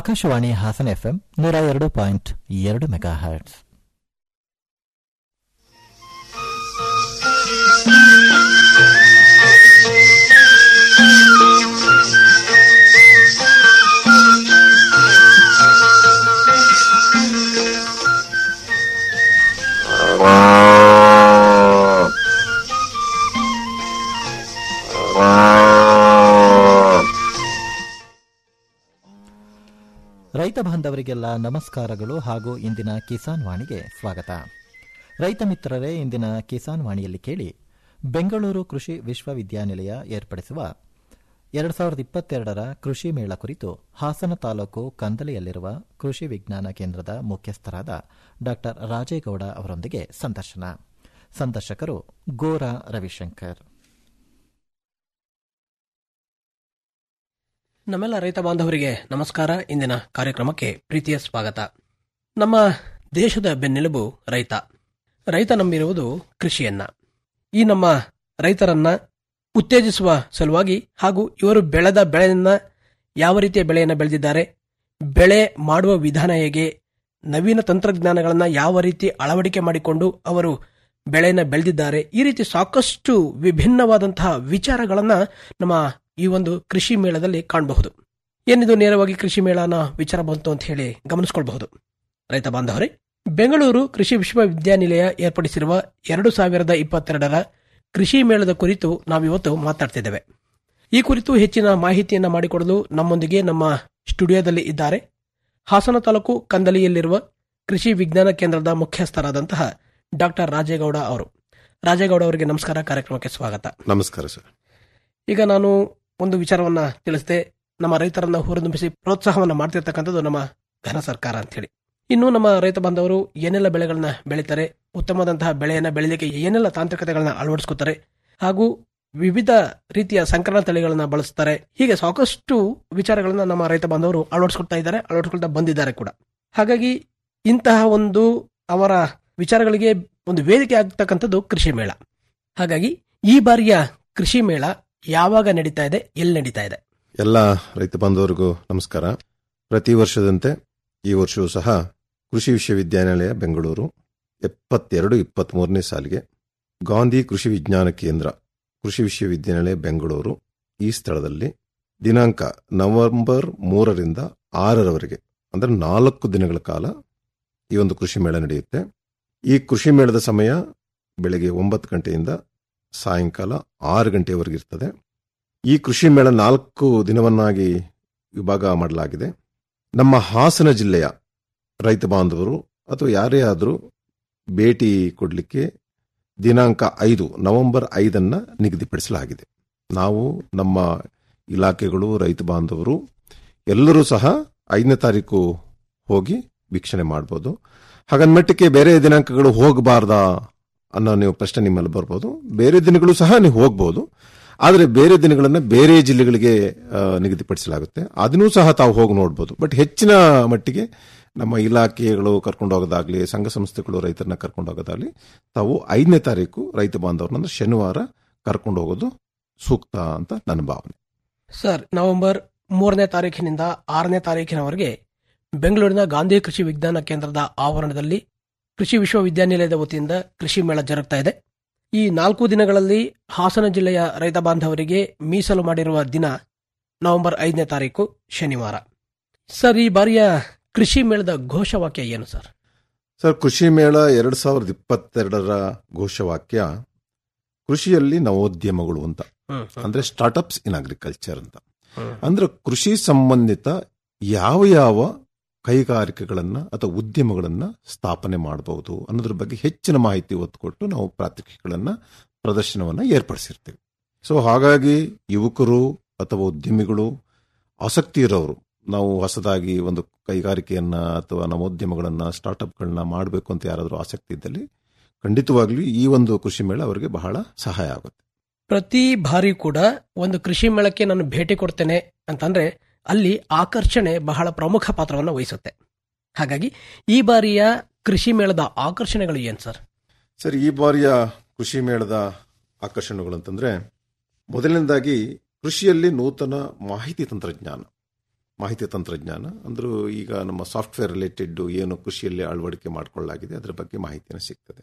Akashvani Hassan FM ನೂರ ಎರಡು point ಎರಡು ಮೆಗಾ ಹರ್ಟ್ಸ್ ರೈತ ಬಾಂಧವರಿಗೆಲ್ಲ ನಮಸ್ಕಾರಗಳು ಹಾಗೂ ಇಂದಿನ ಕಿಸಾನ್ ವಾಣಿಗೆ ಸ್ವಾಗತ ರೈತ ಮಿತ್ರರೇ ಇಂದಿನ ಕಿಸಾನ್ ವಾಣಿಯಲ್ಲಿ ಕೇಳಿ ಬೆಂಗಳೂರು ಕೃಷಿ ವಿಶ್ವವಿದ್ಯಾನಿಲಯ ಏರ್ಪಡಿಸುವ ಎರಡು ಸಾವಿರದ ಇಪ್ಪತ್ತೆರಡರ ಕೃಷಿ ಮೇಳ ಕುರಿತು ಹಾಸನ ತಾಲೂಕು ಕಂದಲಿಯಲ್ಲಿರುವ ಕೃಷಿ ವಿಜ್ಞಾನ ಕೇಂದ್ರದ ಮುಖ್ಯಸ್ಥರಾದ ಡಾ ರಾಜೇಗೌಡ ಅವರೊಂದಿಗೆ ಸಂದರ್ಶನ ಸಂದರ್ಶಕರು ಗೋರಾ ರವಿಶಂಕರ್ ನಮ್ಮೆಲ್ಲ ರೈತ ಬಾಂಧವರಿಗೆ ನಮಸ್ಕಾರ ಇಂದಿನ ಕಾರ್ಯಕ್ರಮಕ್ಕೆ ಪ್ರೀತಿಯ ಸ್ವಾಗತ ನಮ್ಮ ದೇಶದ ಬೆನ್ನೆಲುಬು ರೈತ ರೈತ ನಂಬಿರುವುದು ಕೃಷಿಯನ್ನ ಈ ನಮ್ಮ ರೈತರನ್ನ ಉತ್ತೇಜಿಸುವ ಸಲುವಾಗಿ ಹಾಗೂ ಇವರು ಬೆಳೆದ ಬೆಳೆಯನ್ನ ಯಾವ ರೀತಿಯ ಬೆಳೆಯನ್ನು ಬೆಳೆದಿದ್ದಾರೆ ಬೆಳೆ ಮಾಡುವ ವಿಧಾನ ಹೇಗೆ ನವೀನ ತಂತ್ರಜ್ಞಾನಗಳನ್ನ ಯಾವ ರೀತಿ ಅಳವಡಿಕೆ ಮಾಡಿಕೊಂಡು ಅವರು ಬೆಳೆಯನ್ನು ಬೆಳೆದಿದ್ದಾರೆ ಈ ರೀತಿ ಸಾಕಷ್ಟು ವಿಭಿನ್ನವಾದಂತಹ ವಿಚಾರಗಳನ್ನ ನಮ್ಮ ಈ ಒಂದು ಕೃಷಿ ಮೇಳದಲ್ಲಿ ಕಾಣಬಹುದು ಏನಿದು ನೇರವಾಗಿ ಕೃಷಿ ಮೇಳನ ವಿಚಾರ ಬಂತು ಅಂತ ಹೇಳಿ ಗಮನಿಸಿಕೊಳ್ಳಬಹುದು ರೈತ ಬಾಂಧವರೇ ಬೆಂಗಳೂರು ಕೃಷಿ ವಿಶ್ವವಿದ್ಯಾನಿಲಯ ಏರ್ಪಡಿಸಿರುವ ಎರಡು ಸಾವಿರದ ಇಪ್ಪತ್ತೆರಡರ ಕೃಷಿ ಮೇಳದ ಕುರಿತು ನಾವಿವತ್ತು ಮಾತಾಡ್ತಿದ್ದೇವೆ ಈ ಕುರಿತು ಹೆಚ್ಚಿನ ಮಾಹಿತಿಯನ್ನು ಮಾಡಿಕೊಡಲು ನಮ್ಮೊಂದಿಗೆ ನಮ್ಮ ಸ್ಟುಡಿಯೋದಲ್ಲಿ ಇದ್ದಾರೆ ಹಾಸನ ತಾಲೂಕು ಕಂದಲಿಯಲ್ಲಿರುವ ಕೃಷಿ ವಿಜ್ಞಾನ ಕೇಂದ್ರದ ಮುಖ್ಯಸ್ಥರಾದಂತಹ ಡಾಕ್ಟರ್ ರಾಜೇಗೌಡ ಅವರು ರಾಜೇಗೌಡ ಅವರಿಗೆ ನಮಸ್ಕಾರ ಕಾರ್ಯಕ್ರಮಕ್ಕೆ ಸ್ವಾಗತ ನಮಸ್ಕಾರ ಸರ್ ಈಗ ನಾನು ಒಂದು ವಿಚಾರವನ್ನ ತಿಳಿಸಿದೆ ನಮ್ಮ ರೈತರನ್ನ ಹುರಿದುಂಬಿಸಿ ಪ್ರೋತ್ಸಾಹವನ್ನ ಮಾಡ್ತಿರ್ತಕ್ಕಂಥದ್ದು ನಮ್ಮ ಘನ ಸರ್ಕಾರ ಅಂತ ಹೇಳಿ ಇನ್ನು ನಮ್ಮ ರೈತ ಬಾಂಧವರು ಏನೆಲ್ಲ ಬೆಳೆಗಳನ್ನ ಬೆಳೀತಾರೆ ಉತ್ತಮವಾದಂತಹ ಬೆಳೆಯನ್ನ ಬೆಳೀಲಿಕ್ಕೆ ಏನೆಲ್ಲ ತಾಂತ್ರಿಕತೆಗಳನ್ನ ಅಳವಡಿಸ್ಕೊತಾರೆ ಹಾಗೂ ವಿವಿಧ ರೀತಿಯ ಸಂಕರಣ ತಳಿಗಳನ್ನ ಬಳಸ್ತಾರೆ ಹೀಗೆ ಸಾಕಷ್ಟು ವಿಚಾರಗಳನ್ನ ನಮ್ಮ ರೈತ ಬಾಂಧವರು ಅಳವಡಿಸ್ಕೊಳ್ತಾ ಇದ್ದಾರೆ ಅಳವಡಿಸ್ಕೊಳ್ತಾ ಬಂದಿದ್ದಾರೆ ಕೂಡ ಹಾಗಾಗಿ ಇಂತಹ ಒಂದು ಅವರ ವಿಚಾರಗಳಿಗೆ ಒಂದು ವೇದಿಕೆ ಆಗ್ತಕ್ಕಂಥದ್ದು ಕೃಷಿ ಮೇಳ ಹಾಗಾಗಿ ಈ ಬಾರಿಯ ಕೃಷಿ ಮೇಳ ಯಾವಾಗ ನಡೀತಾ ಇದೆ ಎಲ್ಲಿ ನಡೀತಾ ಇದೆ ಎಲ್ಲ ರೈತ ಬಾಂಧವರಿಗೂ ನಮಸ್ಕಾರ ಪ್ರತಿ ವರ್ಷದಂತೆ ಈ ವರ್ಷವೂ ಸಹ ಕೃಷಿ ವಿಶ್ವವಿದ್ಯಾನಿಲಯ ಬೆಂಗಳೂರು ಎಪ್ಪತ್ತೆರಡು ಇಪ್ಪತ್ಮೂರನೇ ಸಾಲಿಗೆ ಗಾಂಧಿ ಕೃಷಿ ವಿಜ್ಞಾನ ಕೇಂದ್ರ ಕೃಷಿ ವಿಶ್ವವಿದ್ಯಾನಿಲಯ ಬೆಂಗಳೂರು ಈ ಸ್ಥಳದಲ್ಲಿ ದಿನಾಂಕ ನವೆಂಬರ್ ಮೂರರಿಂದ ಆರರವರೆಗೆ ಅಂದರೆ ನಾಲ್ಕು ದಿನಗಳ ಕಾಲ ಈ ಒಂದು ಕೃಷಿ ಮೇಳ ನಡೆಯುತ್ತೆ ಈ ಕೃಷಿ ಮೇಳದ ಸಮಯ ಬೆಳಗ್ಗೆ ಒಂಬತ್ತು ಗಂಟೆಯಿಂದ ಸಾಯಂಕಾಲ ಆರು ಗಂಟೆಯವರೆಗೆ ಇರ್ತದೆ ಈ ಕೃಷಿ ಮೇಳ ನಾಲ್ಕು ದಿನವನ್ನಾಗಿ ವಿಭಾಗ ಮಾಡಲಾಗಿದೆ ನಮ್ಮ ಹಾಸನ ಜಿಲ್ಲೆಯ ರೈತ ಬಾಂಧವರು ಅಥವಾ ಯಾರೇ ಆದರೂ ಭೇಟಿ ಕೊಡಲಿಕ್ಕೆ ದಿನಾಂಕ ಐದು ನವೆಂಬರ್ ಐದನ್ನ ನಿಗದಿಪಡಿಸಲಾಗಿದೆ ನಾವು ನಮ್ಮ ಇಲಾಖೆಗಳು ರೈತ ಬಾಂಧವರು ಎಲ್ಲರೂ ಸಹ ಐದನೇ ತಾರೀಕು ಹೋಗಿ ವೀಕ್ಷಣೆ ಮಾಡ್ಬೋದು ಹಾಗನ್ಮಟ್ಟಕ್ಕೆ ಬೇರೆ ದಿನಾಂಕಗಳು ಹೋಗಬಾರ್ದಾ ಅನ್ನೋ ನೀವು ಪ್ರಶ್ನೆ ನಿಮ್ಮಲ್ಲಿ ಬರ್ಬೋದು ಬೇರೆ ದಿನಗಳು ಸಹ ನೀವು ಹೋಗ್ಬೋದು ಆದರೆ ಬೇರೆ ದಿನಗಳನ್ನು ಬೇರೆ ಜಿಲ್ಲೆಗಳಿಗೆ ಆ, ನಿಗದಿಪಡಿಸಲಾಗುತ್ತೆ ಅದನ್ನೂ ಸಹ ತಾವು ಹೋಗಿ ನೋಡ್ಬೋದು ಬಟ್ ಹೆಚ್ಚಿನ ಮಟ್ಟಿಗೆ ನಮ್ಮ ಇಲಾಖೆಗಳು ಕರ್ಕೊಂಡು ಹೋಗೋದಾಗ್ಲಿ ಸಂಘ ಸಂಸ್ಥೆಗಳು ರೈತರನ್ನ ಕರ್ಕೊಂಡು ಹೋಗೋದಾಗ್ಲಿ ತಾವು ಐದನೇ ತಾರೀಕು ರೈತ ಬಾಂಧವ್ರನ್ನ ಅಂದ್ರೆ ಶನಿವಾರ ಕರ್ಕೊಂಡು ಹೋಗೋದು ಸೂಕ್ತ ಅಂತ ನನ್ನ ಭಾವನೆ ಸರ್ ನವೆಂಬರ್ ಮೂರನೇ ತಾರೀಕಿನಿಂದ ಆರನೇ ತಾರೀಕಿನವರೆಗೆ ಬೆಂಗಳೂರಿನ ಗಾಂಧಿ ಕೃಷಿ ವಿಜ್ಞಾನ ಕೇಂದ್ರದ ಆವರಣದಲ್ಲಿ ಕೃಷಿ ವಿಶ್ವವಿದ್ಯಾನಿಲಯದ ವತಿಯಿಂದ ಕೃಷಿ ಮೇಳ ಜರುಗ್ತಾ ಇದೆ ಈ ನಾಲ್ಕು ದಿನಗಳಲ್ಲಿ ಹಾಸನ ಜಿಲ್ಲೆಯ ರೈತ ಬಾಂಧವರಿಗೆ ಮೀಸಲು ಮಾಡಿರುವ ದಿನ ನವೆಂಬರ್ ಐದನೇ ತಾರೀಕು ಶನಿವಾರ ಸರ್ ಈ ಬಾರಿಯ ಕೃಷಿ ಮೇಳದ ಘೋಷವಾಕ್ಯ ಏನು ಸರ್ ಸರ್ ಕೃಷಿ ಮೇಳ ಎರಡ್ ಸಾವಿರದ ಇಪ್ಪತ್ತೆರಡರ ಘೋಷವಾಕ್ಯ ಕೃಷಿಯಲ್ಲಿ ನವೋದ್ಯಮಗಳು ಅಂತ ಅಂದ್ರೆ ಸ್ಟಾರ್ಟ್ಅಪ್ಸ್ ಇನ್ ಅಗ್ರಿಕಲ್ಚರ್ ಅಂತ ಅಂದ್ರೆ ಕೃಷಿ ಸಂಬಂಧಿತ ಯಾವ ಯಾವ ಕೈಗಾರಿಕೆಗಳನ್ನ ಅಥವಾ ಉದ್ಯಮಗಳನ್ನ ಸ್ಥಾಪನೆ ಮಾಡಬಹುದು ಅನ್ನೋದ್ರ ಬಗ್ಗೆ ಹೆಚ್ಚಿನ ಮಾಹಿತಿ ಒತ್ತು ಕೊಟ್ಟು ನಾವು ಪ್ರಾತ್ಯಕ್ಷಿಕೆಗಳನ್ನ ಪ್ರದರ್ಶನವನ್ನ ಏರ್ಪಡಿಸಿರ್ತೀವಿ ಸೊ ಹಾಗಾಗಿ ಯುವಕರು ಅಥವಾ ಉದ್ಯಮಿಗಳು ಆಸಕ್ತಿ ಇರೋರು ನಾವು ಹೊಸದಾಗಿ ಒಂದು ಕೈಗಾರಿಕೆಯನ್ನ ಅಥವಾ ನವೋದ್ಯಮಗಳನ್ನ ಸ್ಟಾರ್ಟ್ಅಪ್ಗಳನ್ನ ಮಾಡಬೇಕು ಅಂತ ಯಾರಾದರೂ ಆಸಕ್ತಿ ಇದ್ದಲ್ಲಿ ಖಂಡಿತವಾಗ್ಲೂ ಈ ಒಂದು ಕೃಷಿ ಮೇಳ ಅವರಿಗೆ ಬಹಳ ಸಹಾಯ ಆಗುತ್ತೆ ಪ್ರತಿ ಬಾರಿ ಕೂಡ ಒಂದು ಕೃಷಿ ಮೇಳಕ್ಕೆ ನಾನು ಭೇಟಿ ಕೊಡ್ತೇನೆ ಅಂತಂದ್ರೆ ಅಲ್ಲಿ ಆಕರ್ಷಣೆ ಬಹಳ ಪ್ರಮುಖ ಪಾತ್ರವನ್ನು ವಹಿಸುತ್ತೆ ಹಾಗಾಗಿ ಈ ಬಾರಿಯ ಕೃಷಿ ಮೇಳದ ಆಕರ್ಷಣೆಗಳು ಏನ್ ಸರ್ ಸರ್ ಈ ಬಾರಿಯ ಕೃಷಿ ಮೇಳದ ಆಕರ್ಷಣೆಗಳು ಅಂತಂದ್ರೆ ಮೊದಲನೇದಾಗಿ ಕೃಷಿಯಲ್ಲಿ ನೂತನ ಮಾಹಿತಿ ತಂತ್ರಜ್ಞಾನ ಮಾಹಿತಿ ತಂತ್ರಜ್ಞಾನ ಅಂದ್ರೂ ಈಗ ನಮ್ಮ ಸಾಫ್ಟ್ವೇರ್ ರಿಲೇಟೆಡ್ ಏನು ಕೃಷಿಯಲ್ಲಿ ಅಳವಡಿಕೆ ಮಾಡಿಕೊಳ್ಳಲಾಗಿದೆ ಅದರ ಬಗ್ಗೆ ಮಾಹಿತಿನ ಸಿಗ್ತದೆ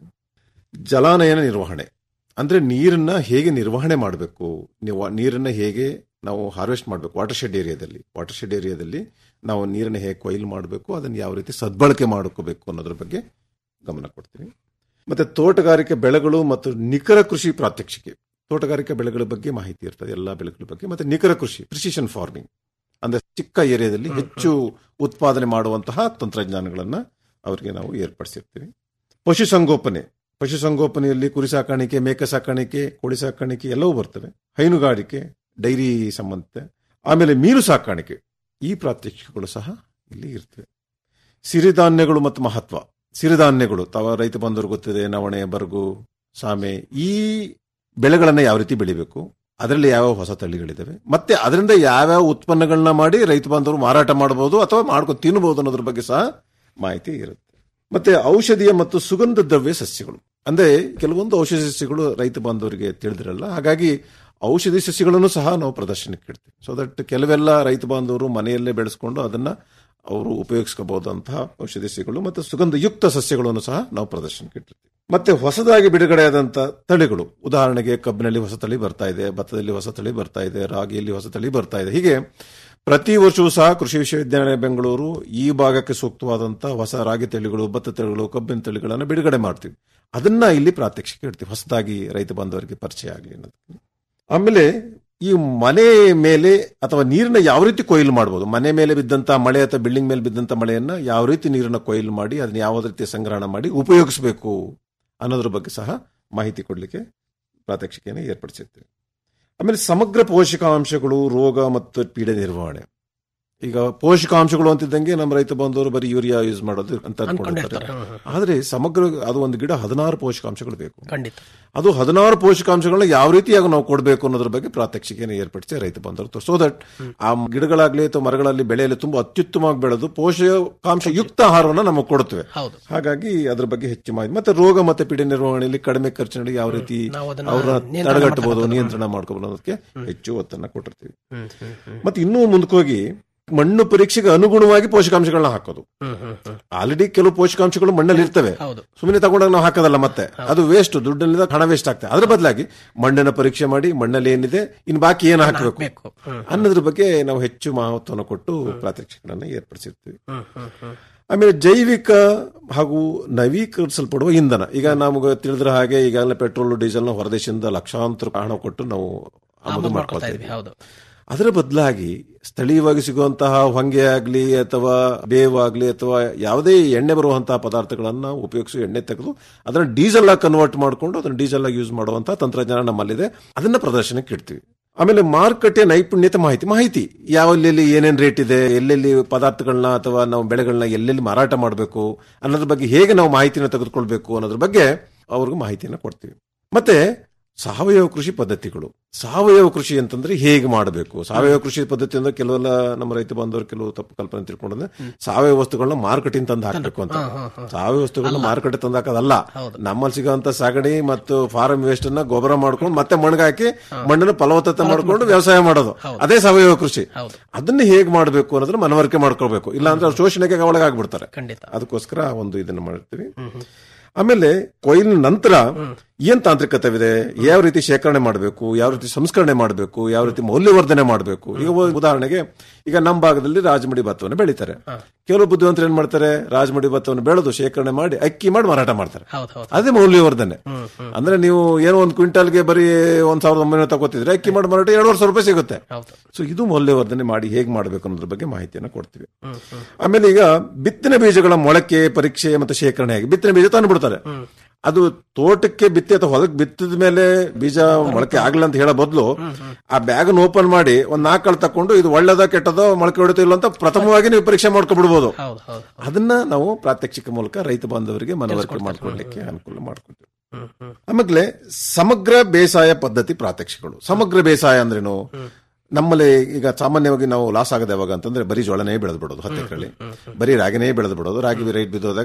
ಜಲಾನಯನ ನಿರ್ವಹಣೆ ಅಂದ್ರೆ ನೀರನ್ನ ಹೇಗೆ ನಿರ್ವಹಣೆ ಮಾಡಬೇಕು ನೀವು ನೀರನ್ನ ಹೇಗೆ ನಾವು ಹಾರ್ವೆಸ್ಟ್ ಮಾಡಬೇಕು ವಾಟರ್ ಶೆಡ್ ಏರಿಯಾದಲ್ಲಿ ವಾಟರ್ ಶೆಡ್ ಏರಿಯಾದಲ್ಲಿ ನಾವು ನೀರನ್ನ ಹೇಗೆ ಕೊಯ್ಲು ಮಾಡಬೇಕು ಅದನ್ನು ಯಾವ ರೀತಿ ಸದ್ಬಳಕೆ ಮಾಡ್ಕೋಬೇಕು ಅನ್ನೋದ್ರ ಬಗ್ಗೆ ಗಮನ ಕೊಡ್ತೀವಿ ಮತ್ತೆ ತೋಟಗಾರಿಕೆ ಬೆಳೆಗಳು ಮತ್ತು ನಿಖರ ಕೃಷಿ ಪ್ರಾತ್ಯಕ್ಷಿಕೆ ತೋಟಗಾರಿಕೆ ಬೆಳೆಗಳ ಬಗ್ಗೆ ಮಾಹಿತಿ ಇರ್ತದೆ ಎಲ್ಲ ಬೆಳೆಗಳ ಬಗ್ಗೆ ಮತ್ತೆ ನಿಖರ ಕೃಷಿ ಪ್ರಿಸಿಷನ್ ಫಾರ್ಮಿಂಗ್ ಅಂದ್ರೆ ಚಿಕ್ಕ ಏರಿಯಾದಲ್ಲಿ ಹೆಚ್ಚು ಉತ್ಪಾದನೆ ಮಾಡುವಂತಹ ತಂತ್ರಜ್ಞಾನಗಳನ್ನ ಅವರಿಗೆ ನಾವು ಏರ್ಪಡಿಸಿರ್ತೀವಿ ಪಶುಸಂಗೋಪನೆ ಪಶುಸಂಗೋಪನೆಯಲ್ಲಿ ಕುರಿ ಸಾಕಾಣಿಕೆ ಮೇಕೆ ಸಾಕಾಣಿಕೆ ಕೋಳಿ ಸಾಕಾಣಿಕೆ ಎಲ್ಲವೂ ಬರ್ತವೆ ಹೈನುಗಾರಿಕೆ ಡೈರಿ ಸಂಬಂಧಿತ ಆಮೇಲೆ ಮೀನು ಸಾಕಾಣಿಕೆ ಈ ಪ್ರಾತ್ಯಕ್ಷಿಕೆಗಳು ಸಹ ಇಲ್ಲಿ ಇರ್ತವೆ ಸಿರಿಧಾನ್ಯಗಳು ಮತ್ತು ಮಹತ್ವ ಸಿರಿಧಾನ್ಯಗಳು ತಾವ ರೈತ ಬಂದವರು ಗೊತ್ತಿದೆ ನವಣೆ ಬರಗು ಸಾಮೆ ಈ ಬೆಳೆಗಳನ್ನ ಯಾವ ರೀತಿ ಬೆಳಿಬೇಕು ಅದರಲ್ಲಿ ಯಾವ ಹೊಸ ತಳಿಗಳಿದಾವೆ ಮತ್ತೆ ಅದರಿಂದ ಯಾವ್ಯಾವ ಉತ್ಪನ್ನಗಳನ್ನ ಮಾಡಿ ರೈತ ಬಾಂಧವರು ಮಾರಾಟ ಮಾಡಬಹುದು ಅಥವಾ ಮಾಡ್ಕೊಂಡು ತಿನ್ನಬಹುದು ಅನ್ನೋದ್ರ ಬಗ್ಗೆ ಸಹ ಮಾಹಿತಿ ಇರುತ್ತೆ ಮತ್ತೆ ಔಷಧೀಯ ಮತ್ತು ಸುಗಂಧ ದ್ರವ್ಯ ಸಸ್ಯಗಳು ಅಂದ್ರೆ ಕೆಲವೊಂದು ಔಷಧಿ ಸಸ್ಯಗಳು ರೈತ ಬಾಂಧವರಿಗೆ ತಿಳಿದಿರಲ್ಲ ಹಾಗಾಗಿ ಔಷಧಿ ಸಸ್ಯಗಳನ್ನು ಸಹ ನಾವು ಪ್ರದರ್ಶನಕ್ಕೆ ಇಡ್ತೀವಿ ಸೊ ದಟ್ ಕೆಲವೆಲ್ಲ ರೈತ ಬಾಂಧವರು ಮನೆಯಲ್ಲೇ ಬೆಳೆಸ್ಕೊಂಡು ಅದನ್ನ ಅವರು ಉಪಯೋಗಿಸ್ಕೋಬಹುದಂತಹ ಔಷಧಿ ಸಸ್ಯಗಳು ಮತ್ತು ಸುಗಂಧಯುಕ್ತ ಸಸ್ಯಗಳನ್ನು ಸಹ ನಾವು ಪ್ರದರ್ಶನಕ್ಕೆ ಇಟ್ಟಿರ್ತೀವಿ ಮತ್ತೆ ಹೊಸದಾಗಿ ಬಿಡುಗಡೆಯಾದಂತ ತಳಿಗಳು ಉದಾಹರಣೆಗೆ ಕಬ್ಬಿನಲ್ಲಿ ಹೊಸ ತಳಿ ಬರ್ತಾ ಇದೆ ಭತ್ತದಲ್ಲಿ ಹೊಸ ತಳಿ ಬರ್ತಾ ಇದೆ ರಾಗಿಯಲ್ಲಿ ಹೊಸ ತಳಿ ಬರ್ತಾ ಇದೆ ಹೀಗೆ ಪ್ರತಿ ವರ್ಷವೂ ಸಹ ಕೃಷಿ ವಿಶ್ವವಿದ್ಯಾಲಯ ಬೆಂಗಳೂರು ಈ ಭಾಗಕ್ಕೆ ಸೂಕ್ತವಾದಂತಹ ಹೊಸ ರಾಗಿ ತಳಿಗಳು ಭತ್ತ ತಳಿಗಳು ಕಬ್ಬಿನ ತಳಿಗಳನ್ನು ಬಿಡುಗಡೆ ಮಾಡ್ತೀವಿ ಅದನ್ನ ಇಲ್ಲಿ ಪ್ರಾತ್ಯಕ್ಷಿಕೆ ಇಡ್ತೀವಿ ಹೊಸದಾಗಿ ರೈತ ಬಾಂಧವರಿಗೆ ಪರಿಚಯ ಆಗಲಿ ಅನ್ನೋದಕ್ಕೆ ಆಮೇಲೆ ಈ ಮನೆ ಮೇಲೆ ಅಥವಾ ನೀರನ್ನ ಯಾವ ರೀತಿ ಕೊಯ್ಲು ಮಾಡಬಹುದು ಮನೆ ಮೇಲೆ ಬಿದ್ದಂತ ಮಳೆ ಅಥವಾ ಬಿಲ್ಡಿಂಗ್ ಮೇಲೆ ಬಿದ್ದಂತ ಮಳೆಯನ್ನ ಯಾವ ರೀತಿ ನೀರನ್ನ ಕೊಯ್ಲು ಮಾಡಿ ಅದನ್ನ ಯಾವ ರೀತಿ ಸಂಗ್ರಹಣ ಮಾಡಿ ಉಪಯೋಗಿಸಬೇಕು ಅನ್ನೋದ್ರ ಬಗ್ಗೆ ಸಹ ಮಾಹಿತಿ ಕೊಡಲಿಕ್ಕೆ ಪ್ರಾತ್ಯಕ್ಷಿಕೆಯನ್ನು ಏರ್ಪಡಿಸಿರ್ತೀವಿ ಆಮೇಲೆ ಸಮಗ್ರ ಪೋಷಕಾಂಶಗಳು ರೋಗ ಮತ್ತು ಪೀಡೆ ನಿರ್ವಹಣೆ ಈಗ ಪೋಷಕಾಂಶಗಳು ಅಂತಿದ್ದಂಗೆ ನಮ್ಮ ರೈತ ಬಂದವರು ಬರೀ ಯೂರಿಯಾ ಯೂಸ್ ಮಾಡೋದು ಅಂತ ಅನ್ಕೊಂಡಿರ್ತಾರೆ ಅನ್ಕೊಂಡಿರ್ತಾರೆ ಹ್ಮ್, ಹ್ಮ್. ಆದ್ರೆ ಸಮಗ್ರ ಅದು ಒಂದು ಗಿಡ ಹದಿನಾರು ಪೋಷಕಾಂಶಗಳು ಬೇಕು ಖಂಡಿತ ಅದು ಹದಿನಾರು ಪೋಷಕಾಂಶಗಳನ್ನ ಯಾವ ರೀತಿಯಾಗಿ ನಾವು ಕೊಡಬೇಕು ಅನ್ನೋದ್ರ ಬಗ್ಗೆ ಪ್ರಾತ್ಯಕ್ಷಿಕೆಯನ್ನು ಏರ್ಪಡಿಸಿ ರೈತ ಬಂದರು ಸೊ ದಟ್ ಆ ಗಿಡಗಳಾಗ್ಲಿ ಅಥವಾ ಮರಗಳಲ್ಲಿ ಬೆಳೆಯಲು ತುಂಬಾ ಅತ್ಯುತ್ತಮವಾಗಿ ಬೆಳೆದು ಪೋಷಕಾಂಶ ಯುಕ್ತ ಆಹಾರವನ್ನು ನಮಗೆ ಕೊಡುತ್ತವೆ ಹೌದು ಹಾಗಾಗಿ ಅದ್ರ ಬಗ್ಗೆ ಹೆಚ್ಚು ಮಾಹಿತಿ ಮತ್ತೆ ರೋಗ ಮತ್ತೆ ಪೀಡೆ ನಿರ್ವಹಣೆಯಲ್ಲಿ ಕಡಿಮೆ ಖರ್ಚಿನಲ್ಲಿ ಯಾವ ರೀತಿ ನಾವು ಅದನ್ನ ಅವರ ನಿಯಂತ್ರಣ ತಡೆಗಟ್ಟಬಹುದು ಮಾಡ್ತಕ್ಕಂಥದ್ದು. ನಿಯಂತ್ರಣ ಮಾಡ್ಕೋಬಹುದು ಅನ್ನೋದಕ್ಕೆ ಹೆಚ್ಚು ಒತ್ತನ್ನ ಕೊಟ್ಟಿರ್ತೀವಿ ಹ್ಮ್ ಹ್ಮ್ ಹ್ಮ್ ಮತ್ತೆ ಇನ್ನೂ ಮುಂದಕ್ಕೆ ಹೋಗಿ ಮಣ್ಣು ಪರೀಕ್ಷೆಗೆ ಅನುಗುಣವಾಗಿ ಪೋಷಕಾಂಶಗಳನ್ನ ಹಾಕೋದು ಹ್ಮ್ ಹ್ಮ್ ಹ್ಮ್ ಆಲ್ರೆಡಿ ಕೆಲವು ಪೋಷಕಾಂಶಗಳು ಮಣ್ಣಲ್ಲಿ ಇರ್ತವೆ ಹೌದು ಸುಮ್ಮನೆ ತಗೊಂಡಾಗ ನಾವು ಹಾಕೋದಲ್ಲ ಮತ್ತೆ ಅದು ವೇಸ್ಟ್ ದುಡ್ಡಿನಿಂದ ಹಣ ವೇಸ್ಟ್ ಆಗ್ತದೆ ಅದ್ರ ಬದಲಾಗಿ ಮಣ್ಣಿನ ಪರೀಕ್ಷೆ ಮಾಡಿ ಮಣ್ಣಲ್ಲಿ ಏನಿದೆ ಇನ್ನು ಬಾಕಿ ಏನು ಹಾಕಬೇಕು ಬೇಕು ಹ್ಮ್ ಅನ್ನೋದ್ರ ಬಗ್ಗೆ ನಾವು ಹೆಚ್ಚು ಮಹತ್ವವನ್ನು ಕೊಟ್ಟು ಪ್ರಾತ್ಯಕ್ಷಿಕೆಗಳನ್ನ ಏರ್ಪಡಿಸಿರ್ತೀವಿ ಹ್ಮ್ ಹ್ಮ್ ಹ್ಮ್ ಆಮೇಲೆ ಜೈವಿಕ ಹಾಗೂ ನವೀಕರಿಸಲ್ಪಡುವ ಇಂಧನ ಈಗ ನಮಗೆ ತಿಳಿದ್ರ ಹಾಗೆ ಈಗಾಗಲೇ ಪೆಟ್ರೋಲ್ ಡೀಸೆಲ್ ನ ಹೊರದೇಶದಿಂದ ಲಕ್ಷಾಂತರ ಹಣ ಕೊಟ್ಟು ನಾವು ಆಮದು ಮಾಡ್ಕೊಳ್ತಾ ಮಾಡ್ಕೊಳ್ತಾ ಇದ್ವಿ ಇದ್ವಿ ಹೌದು ಅದರ ಬದಲಾಗಿ ಸ್ಥಳೀಯವಾಗಿ ಸಿಗುವಂತಹ ಹೊಂಗೆ ಆಗಲಿ ಅಥವಾ ಬೇವಾಗ್ಲಿ ಅಥವಾ ಯಾವುದೇ ಎಣ್ಣೆ ಬರುವಂತಹ ಪದಾರ್ಥಗಳನ್ನ ಉಪಯೋಗಿಸಿ ಎಣ್ಣೆ ತೆಗೆದು ಅದನ್ನ ಡೀಸೆಲ್ ಆಗಿ ಕನ್ವರ್ಟ್ ಮಾಡಿಕೊಂಡು ಅದನ್ನ ಡೀಸೆಲ್ ಆಗಿ ಯೂಸ್ ಮಾಡುವಂತಹ ತಂತ್ರಜ್ಞಾನ ನಮ್ಮಲ್ಲಿದೆ ಅದನ್ನ ಪ್ರದರ್ಶನಕ್ಕೆ ಇಡ್ತೀವಿ ಆಮೇಲೆ ಮಾರುಕಟ್ಟೆ ನೈಪುಣ್ಯತೆ ಮಾಹಿತಿ ಮಾಹಿತಿ ಯಾವಲ್ಲಿ ಏನೇನ್ ರೇಟ್ ಇದೆ ಎಲ್ಲೆಲ್ಲಿ ಪದಾರ್ಥಗಳನ್ನ ಅಥವಾ ನಾವು ಬೆಳೆಗಳನ್ನ ಎಲ್ಲೆಲ್ಲಿ ಮಾರಾಟ ಮಾಡಬೇಕು ಅನ್ನೋದ್ರ ಬಗ್ಗೆ ಹೇಗೆ ನಾವು ಮಾಹಿತಿನ ತೆಗೆದುಕೊಳ್ಬೇಕು ಅನ್ನೋದ್ರ ಬಗ್ಗೆ ಅವ್ರಿಗೆ ಮಾಹಿತಿಯನ್ನು ಕೊಡ್ತೀವಿ ಮತ್ತೆ ಸಾವಯವ ಕೃಷಿ ಪದ್ಧತಿಗಳು ಸಾವಯವ ಕೃಷಿ ಅಂತಂದ್ರೆ ಹೇಗೆ ಮಾಡಬೇಕು ಸಾವಯವ ಕೃಷಿ ಪದ್ಧತಿ ಅಂದ್ರೆ ಕೆಲವೆಲ್ಲ ನಮ್ಮ ರೈತ ಬಾಂಧವರು ಕೆಲವು ತಪ್ಪು ಕಲ್ಪನೆ ತಿಳ್ಕೊಂಡ್ರೆ ಸಾವಯವ ವಸ್ತುಗಳನ್ನ ಮಾರ್ಕೆಟಿಂಗ್ ತಂದು ಹಾಕಬೇಕು ಅಂತ ಸಾವಯವ ವಸ್ತುಗಳನ್ನ ಮಾರುಕಟ್ಟೆ ತಂದು ಹಾಕೋದಲ್ಲ ನಮ್ಮಲ್ಲಿ ಸಿಗುವಂತ ಸಗಣಿ ಮತ್ತು ಫಾರಂ ವೇಸ್ಟ್ ಅನ್ನ ಗೊಬ್ಬರ ಮಾಡ್ಕೊಂಡು ಮತ್ತೆ ಮಣ್ಣಿಗೆ ಹಾಕಿ ಮಣ್ಣನ್ನು ಫಲವತ್ತತೆ ಮಾಡ್ಕೊಂಡು ವ್ಯವಸಾಯ ಮಾಡೋದು ಅದೇ ಸಾವಯವ ಕೃಷಿ ಹೌದು ಅದನ್ನ ಹೇಗೆ ಮಾಡಬೇಕು ಅನ್ನೋದನ್ನ ಮನವರಿಕೆ ಮಾಡ್ಕೊಳ್ಬೇಕು ಇಲ್ಲ ಅಂದ್ರೆ ಅವ್ರು ಶೋಷಣೆಗೆ ಒಳಗಾಗ್ಬಿಡ್ತಾರೆ ಖಂಡಿತ ಅದಕ್ಕೋಸ್ಕರ ಒಂದು ಇದನ್ನ ಮಾಡ್ತೀವಿ ಆಮೇಲೆ ಕೊಯ್ಲಿನ ನಂತರ ಏನ್ ತಾಂತ್ರಿಕತೆವಿದೆ ಯಾವ ರೀತಿ ಶೇಖರಣೆ ಮಾಡಬೇಕು ಯಾವ ರೀತಿ ಸಂಸ್ಕರಣೆ ಮಾಡಬೇಕು ಯಾವ ರೀತಿ ಮೌಲ್ಯವರ್ಧನೆ ಮಾಡಬೇಕು ಈಗ ಒ- ಉದಾಹರಣೆಗೆ ಈಗ ನಮ್ಮ ಭಾಗದಲ್ಲಿ ರಾಜಮಡಿ ಭತ್ತವನ್ನು ಬೆಳೀತಾರೆ ಕೆಲವು ಬುದ್ಧಿವಂತರು ಏನ್ ಮಾಡ್ತಾರೆ ರಾಜಮಡಿ ಭತ್ತವನ್ನು ಬೆಳೆದು ಶೇಖರಣೆ ಮಾಡಿ ಅಕ್ಕಿ ಮಾಡಿ ಮಾರಾಟ ಮಾಡ್ತಾರೆ ಹೌದು ಹೌದು ಅದೇ ಮೌಲ್ಯವರ್ಧನೆ ಅಂದ್ರೆ ನೀವು ಏನೋ ಒಂದು ಕ್ವಿಂಟಲ್ಗೆ ಬರೀ ಒಂದ್ ಸಾವಿರದ ಒಂಬೈನೂರ ತಗೋತಿದ್ರೆ ಅಕ್ಕಿ ಮಾಡಿ ಮಾರಾಟ ಎರಡುವರೆ ಸಾವಿರ ರೂಪಾಯಿ ಸಿಗುತ್ತೆ ಹೌದು ಸೊ ಇದು ಮೌಲ್ಯವರ್ಧನೆ ಮಾಡಿ ಹೇಗೆ ಮಾಡಬೇಕು ಅನ್ನೋದ್ರ ಬಗ್ಗೆ ಮಾಹಿತಿಯನ್ನು ಕೊಡ್ತೀವಿ ಆಮೇಲೆ ಈಗ ಬಿತ್ತನೆ ಬೀಜಗಳ ಮೊಳಕೆ ಪರೀಕ್ಷೆ ಮತ್ತು ಶೇಖರಣೆ ಆಗಿ ಬಿತ್ತನೆ ಬೀಜ ತಂದು ಬಿಡ್ತಾರೆ ಅದು ತೋಟಕ್ಕೆ ಬಿತ್ತಿ ಅಥವಾ ಹೊಲಕ್ಕೆ ಬಿತ್ತಿದ ಮೇಲೆ ಬೀಜ ಮೊಳಕೆ ಆಗ್ಲಿಲ್ಲ ಅಂತ ಹೇಳೋ ಬದಲು ಆ ಬ್ಯಾಗ್ ಓಪನ್ ಮಾಡಿ ಒಂದ್ ನಾಲ್ಕು ಕಾಳು ತಕೊಂಡು ಇದು ಒಳ್ಳೇದ ಕೆಟ್ಟದೋ ಮೊಳಕೆ ಹೊಡಿತಾ ಇಲ್ಲ ಅಂತ ಪ್ರಥಮವಾಗಿ ನೀವು ಪರೀಕ್ಷೆ ಮಾಡ್ಕೊಬಿಡ್ಬೋದು ಹೌದು ಹೌದು ಅದನ್ನ ನಾವು ಪ್ರಾತ್ಯಕ್ಷಿಕ ಮೂಲಕ ರೈತ ಬಾಂಧವರಿಗೆ ಮನವರಿಕೆ ಮಾಡ್ಕೊಡ್ಲಿಕ್ಕೆ ಅನುಕೂಲ ಮಾಡ್ಕೊಡ್ತೀವಿ ಹ್ಮ್ ಹ್ಮ್ ಆಮೇಲೆ ಸಮಗ್ರ ಬೇಸಾಯ ಪದ್ಧತಿ ಪ್ರಾತ್ಯಕ್ಷಿಗಳು ಸಮಗ್ರ ಬೇಸಾಯ ಅಂದ್ರೇನು ನಮ್ಮಲ್ಲಿ ಈಗ ಸಾಮಾನ್ಯವಾಗಿ ನಾವು ಲಾಸ್ ಆಗದೆ ಯಾವಾಗ ಅಂತಂದ್ರೆ ಬರೀ ಜೋಳನೇ ಬೆಳೆದು ಬಿಡೋದು ಹತ್ತು ಎಕರೆಲಿ ಬರೀ ರಾಗಿನೇ ಬೆಳೆದು ಬಿಡೋದು ರಾಗಿ ರೈಟ್ ಬಿದ್ದೋದಾಗ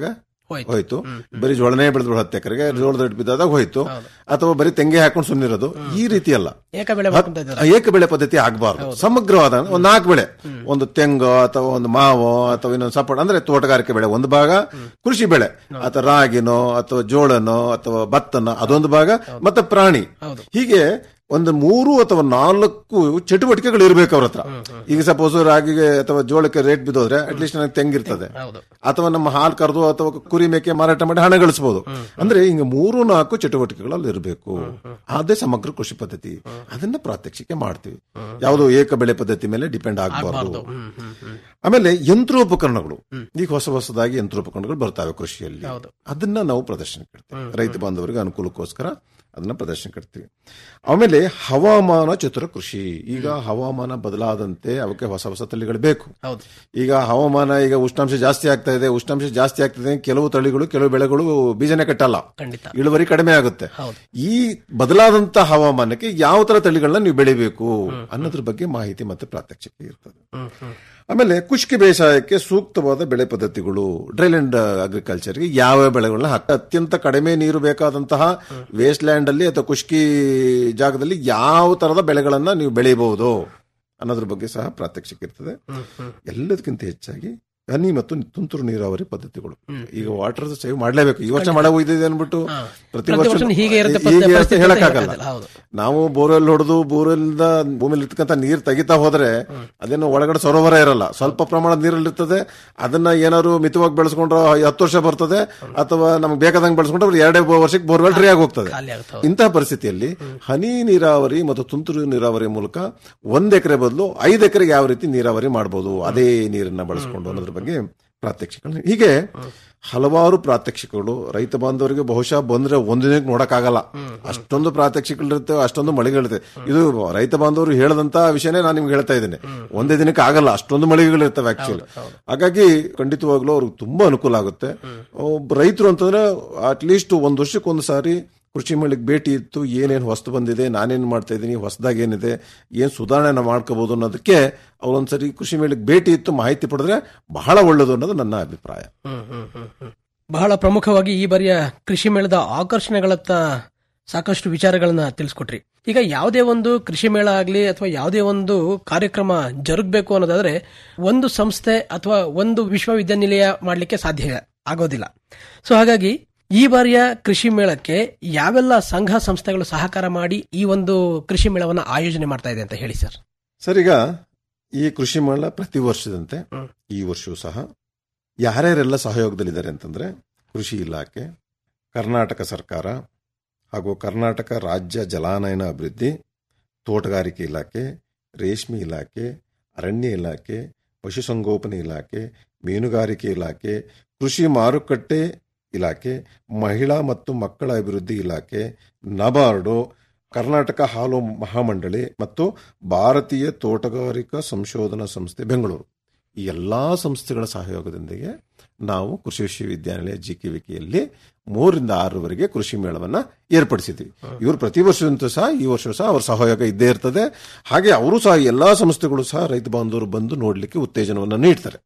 ಹೋಯ್ತು. ಹೋಯ್ತು ಹ್ಮ್, ಬರೀ ಜೋಳನೇ ಬೆಳೆದ್ರು ಹತ್ತು ಎಕರೆಗೆ ಜೋಳದ ಹಿಟ್ಟು ಬಿದ್ದಾಗ ಹೋಯ್ತು ಹೌದು. ಅಥವಾ ಬರೀ ತೆಂಗೆ ಹಾಕೊಂಡು ಸುಮ್ಮನಿರೋದು ಈ ರೀತಿ ಅಲ್ಲ ಏಕ ಬೆಳೆ ಮಾಡ್ಕೊಂತ ಇದ್ದಾರೆ ಏಕ ಬೆಳೆ ಪದ್ಧತಿ ಆಗಬಾರ್ದು ಸಮಗ್ರವಾದ ಒಂದು ನಾಲ್ಕು ಬೆಳೆ ಒಂದು ತೆಂಗು ಅಥವಾ ಒಂದು ಮಾವು ಅಥವಾ ಇನ್ನೊಂದು ಸಪೋಟ ಅಂದ್ರೆ ತೋಟಗಾರಿಕೆ ಬೆಳೆ ಒಂದು ಭಾಗ ಕೃಷಿ ಬೆಳೆ ಅಥವಾ ರಾಗಿನೋ ಅಥವಾ ಜೋಳನೋ ಅಥವಾ ಭತ್ತನೋ ಅದೊಂದು ಭಾಗ ಮತ್ತೆ ಪ್ರಾಣಿ ಹೌದು. ಹೀಗೆ ಒಂದು ಮೂರು ಅಥವಾ ನಾಲ್ಕು ಚಟುವಟಿಕೆಗಳು ಇರಬೇಕು ಅವ್ರ ಹತ್ರ ಈಗ ಸಪೋಸ್ ರಾಗಿಗೆ ಅಥವಾ ಜೋಳಕ್ಕೆ ರೇಟ್ ಬಿದ್ದೋದ್ರೆ ಅಟ್ಲೀಸ್ಟ್ ನನಗೆ ತೆಂಗಿರ್ತದೆ ಹೌದು ಅಥವಾ ನಮ್ಮ ಹಾಲು ಕರೆದು ಅಥವಾ ಕುರಿ ಮೇಕೆ ಮಾರಾಟ ಮಾಡಿ ಹಣ ಗಳಿಸಬಹುದು ಅಂದ್ರೆ ಹಿಂಗ ಮೂರು ನಾಲ್ಕು ಚಟುವಟಿಕೆಗಳಲ್ಲಿ ಇರಬೇಕು ಅದೇ ಸಮಗ್ರ ಕೃಷಿ ಪದ್ಧತಿ ಅದನ್ನ ಪ್ರಾತ್ಯಕ್ಷಿಕೆ ಮಾಡ್ತೀವಿ ಯಾವುದು ಏಕ ಬೆಳೆ ಪದ್ಧತಿ ಮೇಲೆ ಡಿಪೆಂಡ್ ಆಗಬಾರ್ದು ಹ್ಮ್ ಹ್ಮ್ ಹ್ಮ್ ಆಮೇಲೆ ಯಂತ್ರೋಪಕರಣಗಳು ಈಗ ಹೊಸ ಹೊಸದಾಗಿ ಯಂತ್ರೋಪಕರಣಗಳು ಬರ್ತಾವೆ ಕೃಷಿಯಲ್ಲಿ ಹೌದು. ಅದನ್ನ ನಾವು ಪ್ರದರ್ಶನಕ್ಕೆ ಇಡ್ತೀವಿ ರೈತ ಬಾಂಧವರಿಗೆ ಅನುಕೂಲಕ್ಕೋಸ್ಕರ ಅದನ್ನ ಪ್ರದರ್ಶನಕ್ಕೆ ಇಡ್ತೀವಿ ಆಮೇಲೆ ಹವಾಮಾನ ಚತುರ ಕೃಷಿ ಈಗ ಹವಾಮಾನ ಬದಲಾದಂತೆ ಅವಕ್ಕೆ ಹೊಸ ಹೊಸ ತಳಿಗಳು ಬೇಕು ಹೌದು ಈಗ ಹವಾಮಾನ ಈಗ ಉಷ್ಣಾಂಶ ಜಾಸ್ತಿ ಆಗ್ತಾ ಇದೆ ಉಷ್ಣಾಂಶ ಜಾಸ್ತಿ ಆಗ್ತಿದೆ ಕೆಲವು ತಳಿಗಳು ಕೆಲವು ಬೆಳೆಗಳು ಬೀಜನೇ ಕಟ್ಟಲ್ಲ ಖಂಡಿತ ಇಳುವರಿ ಕಡಿಮೆ ಆಗುತ್ತೆ ಹೌದು. ಈ ಬದಲಾದಂತ ಹವಾಮಾನಕ್ಕೆ ಯಾವ ತರ ತಳಿಗಳನ್ನ ನೀವು ಬೆಳಿಬೇಕು ಅನ್ನೋದ್ರ ಬಗ್ಗೆ ಮಾಹಿತಿ ಮತ್ತೆ ಪ್ರಾತ್ಯಕ್ಷಿಕೆ ಇರ್ತದೆ ಹ್ಮ್ ಹ್ಮ್ ಆಮೇಲೆ ಕುಷ್ಕಿ ಬೇಸಾಯಕ್ಕೆ ಸೂಕ್ತವಾದ ಬೆಳೆ ಪದ್ಧತಿಗಳು ಡ್ರೈಲ್ಯಾಂಡ್ ಅಗ್ರಿಕಲ್ಚರ್ಗೆ ಯಾವ ಬೆಳೆಗಳನ್ನ ಹಾಕ ಅತ್ಯಂತ ಕಡಿಮೆ ನೀರು ಬೇಕಾದಂತಹ ವೇಸ್ಟ್ ಲ್ಯಾಂಡ್ ಅಲ್ಲಿ ಅಥವಾ ಕುಷ್ಕಿ ಜಾಗದಲ್ಲಿ ಯಾವ ತರದ ಬೆಳೆಗಳನ್ನ ನೀವು ಬೆಳೆಯಬಹುದು ಅನ್ನೋದ್ರ ಬಗ್ಗೆ ಸಹ ಪ್ರಾತ್ಯಕ್ಷಿಕೆ ಇರ್ತದೆ ಎಲ್ಲದಕ್ಕಿಂತ ಹೆಚ್ಚಾಗಿ ಹನಿ ಮತ್ತು ತುಂತುರು ನೀರಾವರಿ ಪದ್ಧತಿಗಳು ಈಗ ವಾಟರ್ ಸೇವ್ ಮಾಡಲೇಬೇಕು ಈ ವರ್ಷ ಮಳೆ ಹೋಯ್ತಿದೆ ಅನ್ಬಿಟ್ಟು ಹಾ. ಪ್ರತಿ ಪ್ರತಿ ವರ್ಷ ವರ್ಷನೂ ಹೀಗೆ ಇರುತ್ತೆ ಹೀಗೆ ಅಂತ ಪರಿಸ್ಥಿತಿ ಹೇಳಕ್ಕಾಗಲ್ಲ ಹೇಳಕ್ಕಾಗಲ್ಲ. ಹೌದು. ನಾವು ಬೋರ್ವೆಲ್ ಹೊಡೆದು ಬೋರ್ವೆಲ್ದ ಭೂಮಿಲಿ ಇರ್ತಕ್ಕಂಥ ನೀರು ತೆಗಿತಾ ಹೋದ್ರೆ ಅದೇನು ಒಳಗಡೆ ಸರೋವರ ಇರಲ್ಲ ಸ್ವಲ್ಪ ಪ್ರಮಾಣದ ನೀರಲ್ಲಿ ಇರ್ತದೆ ಅದನ್ನ ಏನಾದ್ರು ಮಿತವಾಗಿ ಬೆಳೆಸ್ಕೊಂಡ್ರೆ ಹತ್ತು ವರ್ಷ ಬರ್ತದೆ ಅಥವಾ ನಮ್ಗೆ ಬೇಕಾದಂಗೆ ಬೆಳೆಸ್ಕೊಂಡ್ರೆ ಬರೀ ಎರಡೇ ವರ್ಷಕ್ಕೆ ಬೋರ್ವೆಲ್ ಫ್ರೀ ಆಗಿ ಹೋಗ್ತದೆ ಖಾಲಿ ಆಗುತ್ತೆ ಹೌದು. ಇಂತಹ ಪರಿಸ್ಥಿತಿಯಲ್ಲಿ ಹನಿ ನೀರಾವರಿ ಮತ್ತು ತುಂತುರು ನೀರಾವರಿ ಮೂಲಕ ಒಂದ್ ಎಕರೆ ಬದಲು ಐದು ಎಕರೆಗೆ ಯಾವ ರೀತಿ ನೀರಾವರಿ ಮಾಡಬಹುದು ಅದೇ ನೀರನ್ನ ಬಳಸ್ಕೊಂಡು ಅನ್ನೋದ್ರ ಬಗ್ಗೆ ಪ್ರಾತ್ಯಕ್ಷಿಕಗಳು ಹೀಗೆ ಹಲವಾರು ಪ್ರಾತ್ಯಕ್ಷಿಕಗಳು ರೈತ ಬಾಂಧವರಿಗೆ ಬಹುಶಃ ಬಂದ್ರೆ ಒಂದಿನಕ್ಕೆ ನೋಡಕ್ಕಾಗಲ್ಲ ಅಷ್ಟೊಂದು ಪ್ರಾತ್ಯಕ್ಷಿಕಗಳಿರುತ್ತೆ ಅಷ್ಟೊಂದು ಮಳೆಗಳಿರುತ್ತೆ ಇದು ರೈತ ಬಾಂಧವರು ಹೇಳದಂತ ವಿಷಯನೇ ನಾನು ನಿಮ್ಗೆ ಹೇಳ್ತಾ ಇದ್ದೇನೆ ಒಂದೇ ದಿನಕ್ಕೆ ಆಗಲ್ಲ ಅಷ್ಟೊಂದು ಮಳೆಗಳಿರ್ತವೆ ಆಕ್ಚುಲಿ ಹಾಗಾಗಿ ಖಂಡಿತವಾಗ್ಲೂ ಅವ್ರಿಗೆ ತುಂಬಾ ಅನುಕೂಲ ಆಗುತ್ತೆ ಒಬ್ಬ ರೈತರು ಅಂತಂದ್ರೆ ಅಟ್ಲೀಸ್ಟ್ ಒಂದ್ ವರ್ಷಕ್ಕೊಂದು ಸಾರಿ ಕೃಷಿ ಮೇಳಕ್ಕೆ ಭೇಟಿ ಇತ್ತು ಏನೇನು ಹೊಸ್ತು ಬಂದಿದೆ ನಾನೇನ್ ಮಾಡ್ತಾ ಇದ್ದೀನಿ ಹೊಸದಾಗಿ ಏನಿದೆ ಏನ್ ಸುಧಾರಣೆ ನಾವು ಮಾಡ್ಕೋಬಹುದು ಅನ್ನೋದಕ್ಕೆ ಅವ್ರೊಂದ್ಸರಿ ಕೃಷಿ ಮೇಳಕ್ಕೆ ಭೇಟಿ ಇತ್ತು ಮಾಹಿತಿ ಪಡೆದ್ರೆ ಬಹಳ ಒಳ್ಳೇದು ಅನ್ನೋದು ನನ್ನ ಅಭಿಪ್ರಾಯ ಹ್ಮ್, ಹ್ಮ್, ಹ್ಮ್, ಹ್ಮ್. ಬಹಳ ಪ್ರಮುಖವಾಗಿ ಈ ಬಾರಿಯ ಕೃಷಿ ಮೇಳದ ಆಕರ್ಷಣೆಗಳತ್ತ ಸಾಕಷ್ಟು ವಿಚಾರಗಳನ್ನ ತಿಳಿಸ್ಕೊಟ್ರಿ ಈಗ ಯಾವುದೇ ಒಂದು ಕೃಷಿ ಮೇಳ ಆಗಲಿ ಅಥವಾ ಯಾವುದೇ ಒಂದು ಕಾರ್ಯಕ್ರಮ ಜರುಗಬೇಕು ಅನ್ನೋದಾದ್ರೆ ಒಂದು ಸಂಸ್ಥೆ ಅಥವಾ ಒಂದು ವಿಶ್ವವಿದ್ಯಾನಿಲಯ ಮಾಡಲಿಕ್ಕೆ ಸಾಧ್ಯ ಆಗೋದಿಲ್ಲ ಸೊ ಹಾಗಾಗಿ ಈ ಬಾರಿಯ ಕೃಷಿ ಮೇಳಕ್ಕೆ ಯಾವೆಲ್ಲ ಸಂಘ ಸಂಸ್ಥೆಗಳು ಸಹಕಾರ ಮಾಡಿ ಈ ಒಂದು ಕೃಷಿ ಮೇಳವನ್ನ ಆಯೋಜನೆ ಮಾಡ್ತಾ ಇದೆ ಅಂತ ಹೇಳಿ ಸರ್ ಸರ್ ಈಗ ಈ ಕೃಷಿ ಮೇಳ ಪ್ರತಿ ವರ್ಷದಂತೆ ಈ ವರ್ಷವೂ ಸಹ ಯಾರ್ಯಾರೆಲ್ಲ ಸಹಯೋಗದಲ್ಲಿದ್ದಾರೆ ಅಂತಂದ್ರೆ ಕೃಷಿ ಇಲಾಖೆ ಕರ್ನಾಟಕ ಸರ್ಕಾರ ಹಾಗೂ ಕರ್ನಾಟಕ ರಾಜ್ಯ ಜಲಾನಯನ ಅಭಿವೃದ್ಧಿ ತೋಟಗಾರಿಕೆ ಇಲಾಖೆ ರೇಷ್ಮೆ ಇಲಾಖೆ ಅರಣ್ಯ ಇಲಾಖೆ ಪಶುಸಂಗೋಪನೆ ಇಲಾಖೆ ಮೀನುಗಾರಿಕೆ ಇಲಾಖೆ ಕೃಷಿ ಮಾರುಕಟ್ಟೆ ಇಲಾಖೆ ಮಹಿಳಾ ಮತ್ತು ಮಕ್ಕಳ ಅಭಿವೃದ್ಧಿ ಇಲಾಖೆ ನಬಾರ್ಡು ಕರ್ನಾಟಕ ಹಾಲು ಮಹಾಮಂಡಳಿ ಮತ್ತು ಭಾರತೀಯ ತೋಟಗಾರಿಕಾ ಸಂಶೋಧನಾ ಸಂಸ್ಥೆ ಬೆಂಗಳೂರು ಈ ಎಲ್ಲಾ ಸಂಸ್ಥೆಗಳ ಸಹಯೋಗದೊಂದಿಗೆ ನಾವು ಕೃಷಿ ವಿಶ್ವವಿದ್ಯಾನಿಲಯ ಜಿಕೆವಿಕೆಯಲ್ಲಿ ಮೂರರಿಂದ ಆರರವರೆಗೆ ಕೃಷಿ ಮೇಳವನ್ನ ಏರ್ಪಡಿಸಿದ್ವಿ ಇವರು ಪ್ರತಿ ವರ್ಷದಂತೂ ಸಹ ಈ ವರ್ಷ ಸಹ ಅವರ ಸಹಯೋಗ ಇದ್ದೇ ಇರ್ತದೆ ಹಾಗೆ ಅವರು ಸಹ ಎಲ್ಲಾ ಸಂಸ್ಥೆಗಳು ಸಹ ರೈತ ಬಾಂಧವರು ಬಂದು ನೋಡ್ಲಿಕ್ಕೆ ಉತ್ತೇಜನವನ್ನು ನೀಡ್ತಾರೆ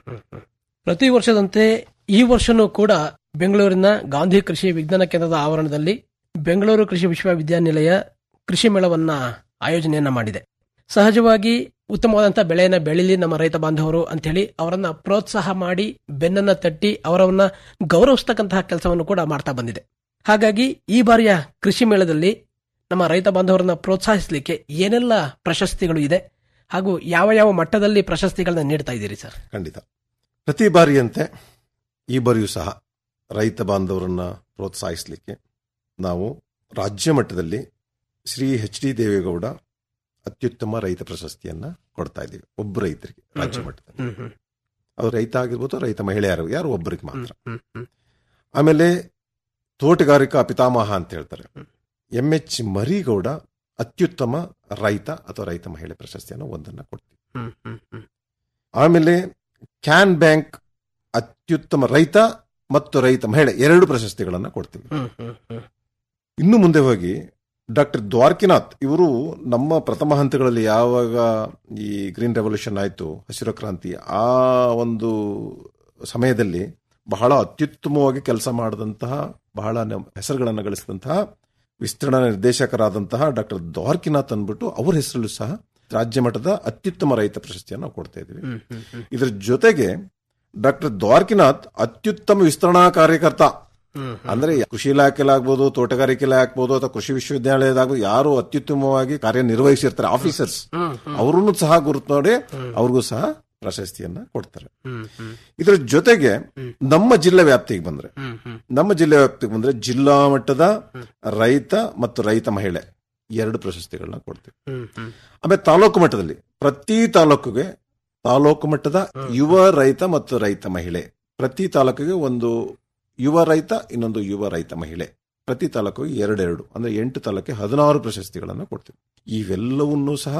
ಪ್ರತಿ ವರ್ಷದಂತೆ ಈ ವರ್ಷನೂ ಕೂಡ ಬೆಂಗಳೂರಿನ ಗಾಂಧಿ ಕೃಷಿ ವಿಜ್ಞಾನ ಕೇಂದ್ರದ ಆವರಣದಲ್ಲಿ ಬೆಂಗಳೂರು ಕೃಷಿ ವಿಶ್ವವಿದ್ಯಾನಿಲಯ ಕೃಷಿ ಮೇಳವನ್ನ ಆಯೋಜನೆಯನ್ನ ಮಾಡಿದೆ ಸಹಜವಾಗಿ ಉತ್ತಮವಾದಂತಹ ಬೆಳೆಯನ್ನ ಬೆಳಿಲಿ ನಮ್ಮ ರೈತ ಬಾಂಧವರು ಅಂತ ಹೇಳಿ ಅವರನ್ನ ಪ್ರೋತ್ಸಾಹ ಮಾಡಿ ಬೆನ್ನನ್ನ ತಟ್ಟಿ ಅವರನ್ನ ಗೌರವಿಸ್ತಕ್ಕಂತಹ ಕೆಲಸವನ್ನು ಕೂಡ ಮಾಡ್ತಾ ಬಂದಿದೆ ಹಾಗಾಗಿ ಈ ಬಾರಿಯ ಕೃಷಿ ಮೇಳದಲ್ಲಿ ನಮ್ಮ ರೈತ ಬಾಂಧವರನ್ನ ಪ್ರೋತ್ಸಾಹಿಸಲಿಕ್ಕೆ ಏನೆಲ್ಲ ಪ್ರಶಸ್ತಿಗಳು ಇದೆ ಹಾಗೂ ಯಾವ ಯಾವ ಮಟ್ಟದಲ್ಲಿ ಪ್ರಶಸ್ತಿಗಳನ್ನ ನೀಡ್ತಾ ಇದ್ದೀರಿ ಸರ್ ಖಂಡಿತ ಪ್ರತಿ ಬಾರಿಯಂತೆ ಈ ಬಾರಿಯೂ ಸಹ ರೈತ ಬಾಂಧವರನ್ನ ಪ್ರೋತ್ಸಾಹಿಸಲಿಕ್ಕೆ ನಾವು ರಾಜ್ಯ ಮಟ್ಟದಲ್ಲಿ ಶ್ರೀ ಎಚ್ ಡಿ ದೇವೇಗೌಡ ಅತ್ಯುತ್ತಮ ರೈತ ಪ್ರಶಸ್ತಿಯನ್ನ ಕೊಡ್ತಾ ಇದ್ದೀವಿ ಒಬ್ಬ ರೈತರಿಗೆ ರಾಜ್ಯ ಮಟ್ಟದಲ್ಲಿ ಹ್ಮ್ ಹ್ಮ್ ಅವ್ರು ರೈತ ಆಗಿರ್ಬೋದು ರೈತ ಮಹಿಳೆಯರು ಯಾರು ಒಬ್ಬರಿಗೆ ಮಾತ್ರ ಹ್ಮ್ ಹ್ಮ್ ಆಮೇಲೆ ತೋಟಗಾರಿಕಾ ಪಿತಾಮಹ ಅಂತ ಹೇಳ್ತಾರೆ ಎಂ ಎಚ್ ಮರಿಗೌಡ ಅತ್ಯುತ್ತಮ ರೈತ ಅಥವಾ ರೈತ ಮಹಿಳೆ ಪ್ರಶಸ್ತಿಯನ್ನು ಒಂದನ್ನ ಕೊಡ್ತೀವಿ ಹ್ಮ್ ಹ್ಮ್ ಹ್ಮ್ ಆಮೇಲೆ ಕ್ಯಾನ್ ಬ್ಯಾಂಕ್ ಅತ್ಯುತ್ತಮ ರೈತ ಮತ್ತು ರೈತ ಮಹಿಳೆ ಎರಡು ಪ್ರಶಸ್ತಿಗಳನ್ನ ಕೊಡ್ತೀವಿ ಹ್ಮ್ ಹ್ಮ್ ಹ್ಮ್ ಇನ್ನು ಮುಂದೆ ಹೋಗಿ ಡಾಕ್ಟರ್ ದ್ವಾರಕಿನಾಥ್ ಇವರು ನಮ್ಮ ಪ್ರಥಮ ಹಂತಗಳಲ್ಲಿ ಯಾವಾಗ ಈ ಗ್ರೀನ್ ರೆವಲ್ಯೂಷನ್ ಆಯಿತು ಹಸಿರು ಕ್ರಾಂತಿ ಆ ಒಂದು ಸಮಯದಲ್ಲಿ ಬಹಳ ಅತ್ಯುತ್ತಮವಾಗಿ ಕೆಲಸ ಮಾಡಿದಂತಹ ಬಹಳ ನ- ಹೆಸರುಗಳನ್ನು ಗಳಿಸಿದಂತಹ ವಿಸ್ತರಣಾ ನಿರ್ದೇಶಕರಾದಂತಹ ಡಾಕ್ಟರ್ ದ್ವಾರ್ಕಿನಾಥ್ ಅಂದ್ಬಿಟ್ಟು ಅವ್ರ ಹೆಸರಲ್ಲೂ ಸಹ ರಾಜ್ಯ ಮಟ್ಟದ ಅತ್ಯುತ್ತಮ ರೈತ ಪ್ರಶಸ್ತಿಯನ್ನು ನಾವು ಕೊಡ್ತಾ ಇದ್ದೀವಿ ಹ್ಮ್ ಹ್ಮ್ ಹ್ಮ್ ಇದರ ಜೊತೆಗೆ ಡಾಕ್ಟರ್ ದ್ವಾರ್ಕಿನಾಥ್ ಅತ್ಯುತ್ತಮ ವಿಸ್ತರಣಾ ಕಾರ್ಯಕರ್ತ ಹ್ಮ್ ಅಂದ್ರೆ ಕೃಷಿ ಇಲಾಖೆಲಾಗ್ಬೋದು ತೋಟಗಾರಿಕೆ ಇಲಾಖೆ ಅಥವಾ ಕೃಷಿ ವಿಶ್ವವಿದ್ಯಾಲಯದಾಗ್ಬೋದು ಯಾರು ಅತ್ಯುತ್ತಮವಾಗಿ ಕಾರ್ಯನಿರ್ವಹಿಸಿರ್ತಾರೆ ಆಫೀಸರ್ಸ್ ಹ್ಮ್ ಹ್ಮ್ ಅವ್ರನ್ನು ಸಹ ಗುರುತು ನೋಡಿ ಅವ್ರಿಗೂ ಸಹ ಪ್ರಶಸ್ತಿಯನ್ನ ಕೊಡ್ತಾರೆ ಹ್ಮ್ ಹ್ಮ್ ಇದರ ಜೊತೆಗೆ ನಮ್ಮ ಜಿಲ್ಲೆ ವ್ಯಾಪ್ತಿಗೆ ಬಂದ್ರೆ ಹ್ಮ್ ಹ್ಮ್ ನಮ್ಮ ಜಿಲ್ಲೆ ವ್ಯಾಪ್ತಿಗೆ ಬಂದ್ರೆ ಜಿಲ್ಲಾ ಮಟ್ಟದ ರೈತ ಮತ್ತು ರೈತ ಮಹಿಳೆ ಎರಡು ಪ್ರಶಸ್ತಿಗಳನ್ನ ಕೊಡ್ತೀವಿ ಹ್ಮ್ ಹ್ಮ್ ಆಮೇಲೆ ತಾಲೂಕು ಮಟ್ಟದಲ್ಲಿ ಪ್ರತಿ ತಾಲೂಕಿಗೆ ತಾಲೂಕು ಮಟ್ಟದ ಯುವ ರೈತ ಮತ್ತು ರೈತ ಮಹಿಳೆ ಪ್ರತಿ ತಾಲೂಕಿಗೆ ಒಂದು ಯುವ ರೈತ ಇನ್ನೊಂದು ಯುವ ರೈತ ಮಹಿಳೆ ಪ್ರತಿ ತಾಲೂಕಿಗೆ ಎರಡೆರಡು ಅಂದ್ರೆ ಎಂಟು ತಾಲೂಕಿಗೆ ಹದಿನಾರು ಪ್ರಶಸ್ತಿಗಳನ್ನು ಕೊಡ್ತೀವಿ ಇವೆಲ್ಲವನ್ನೂ ಸಹ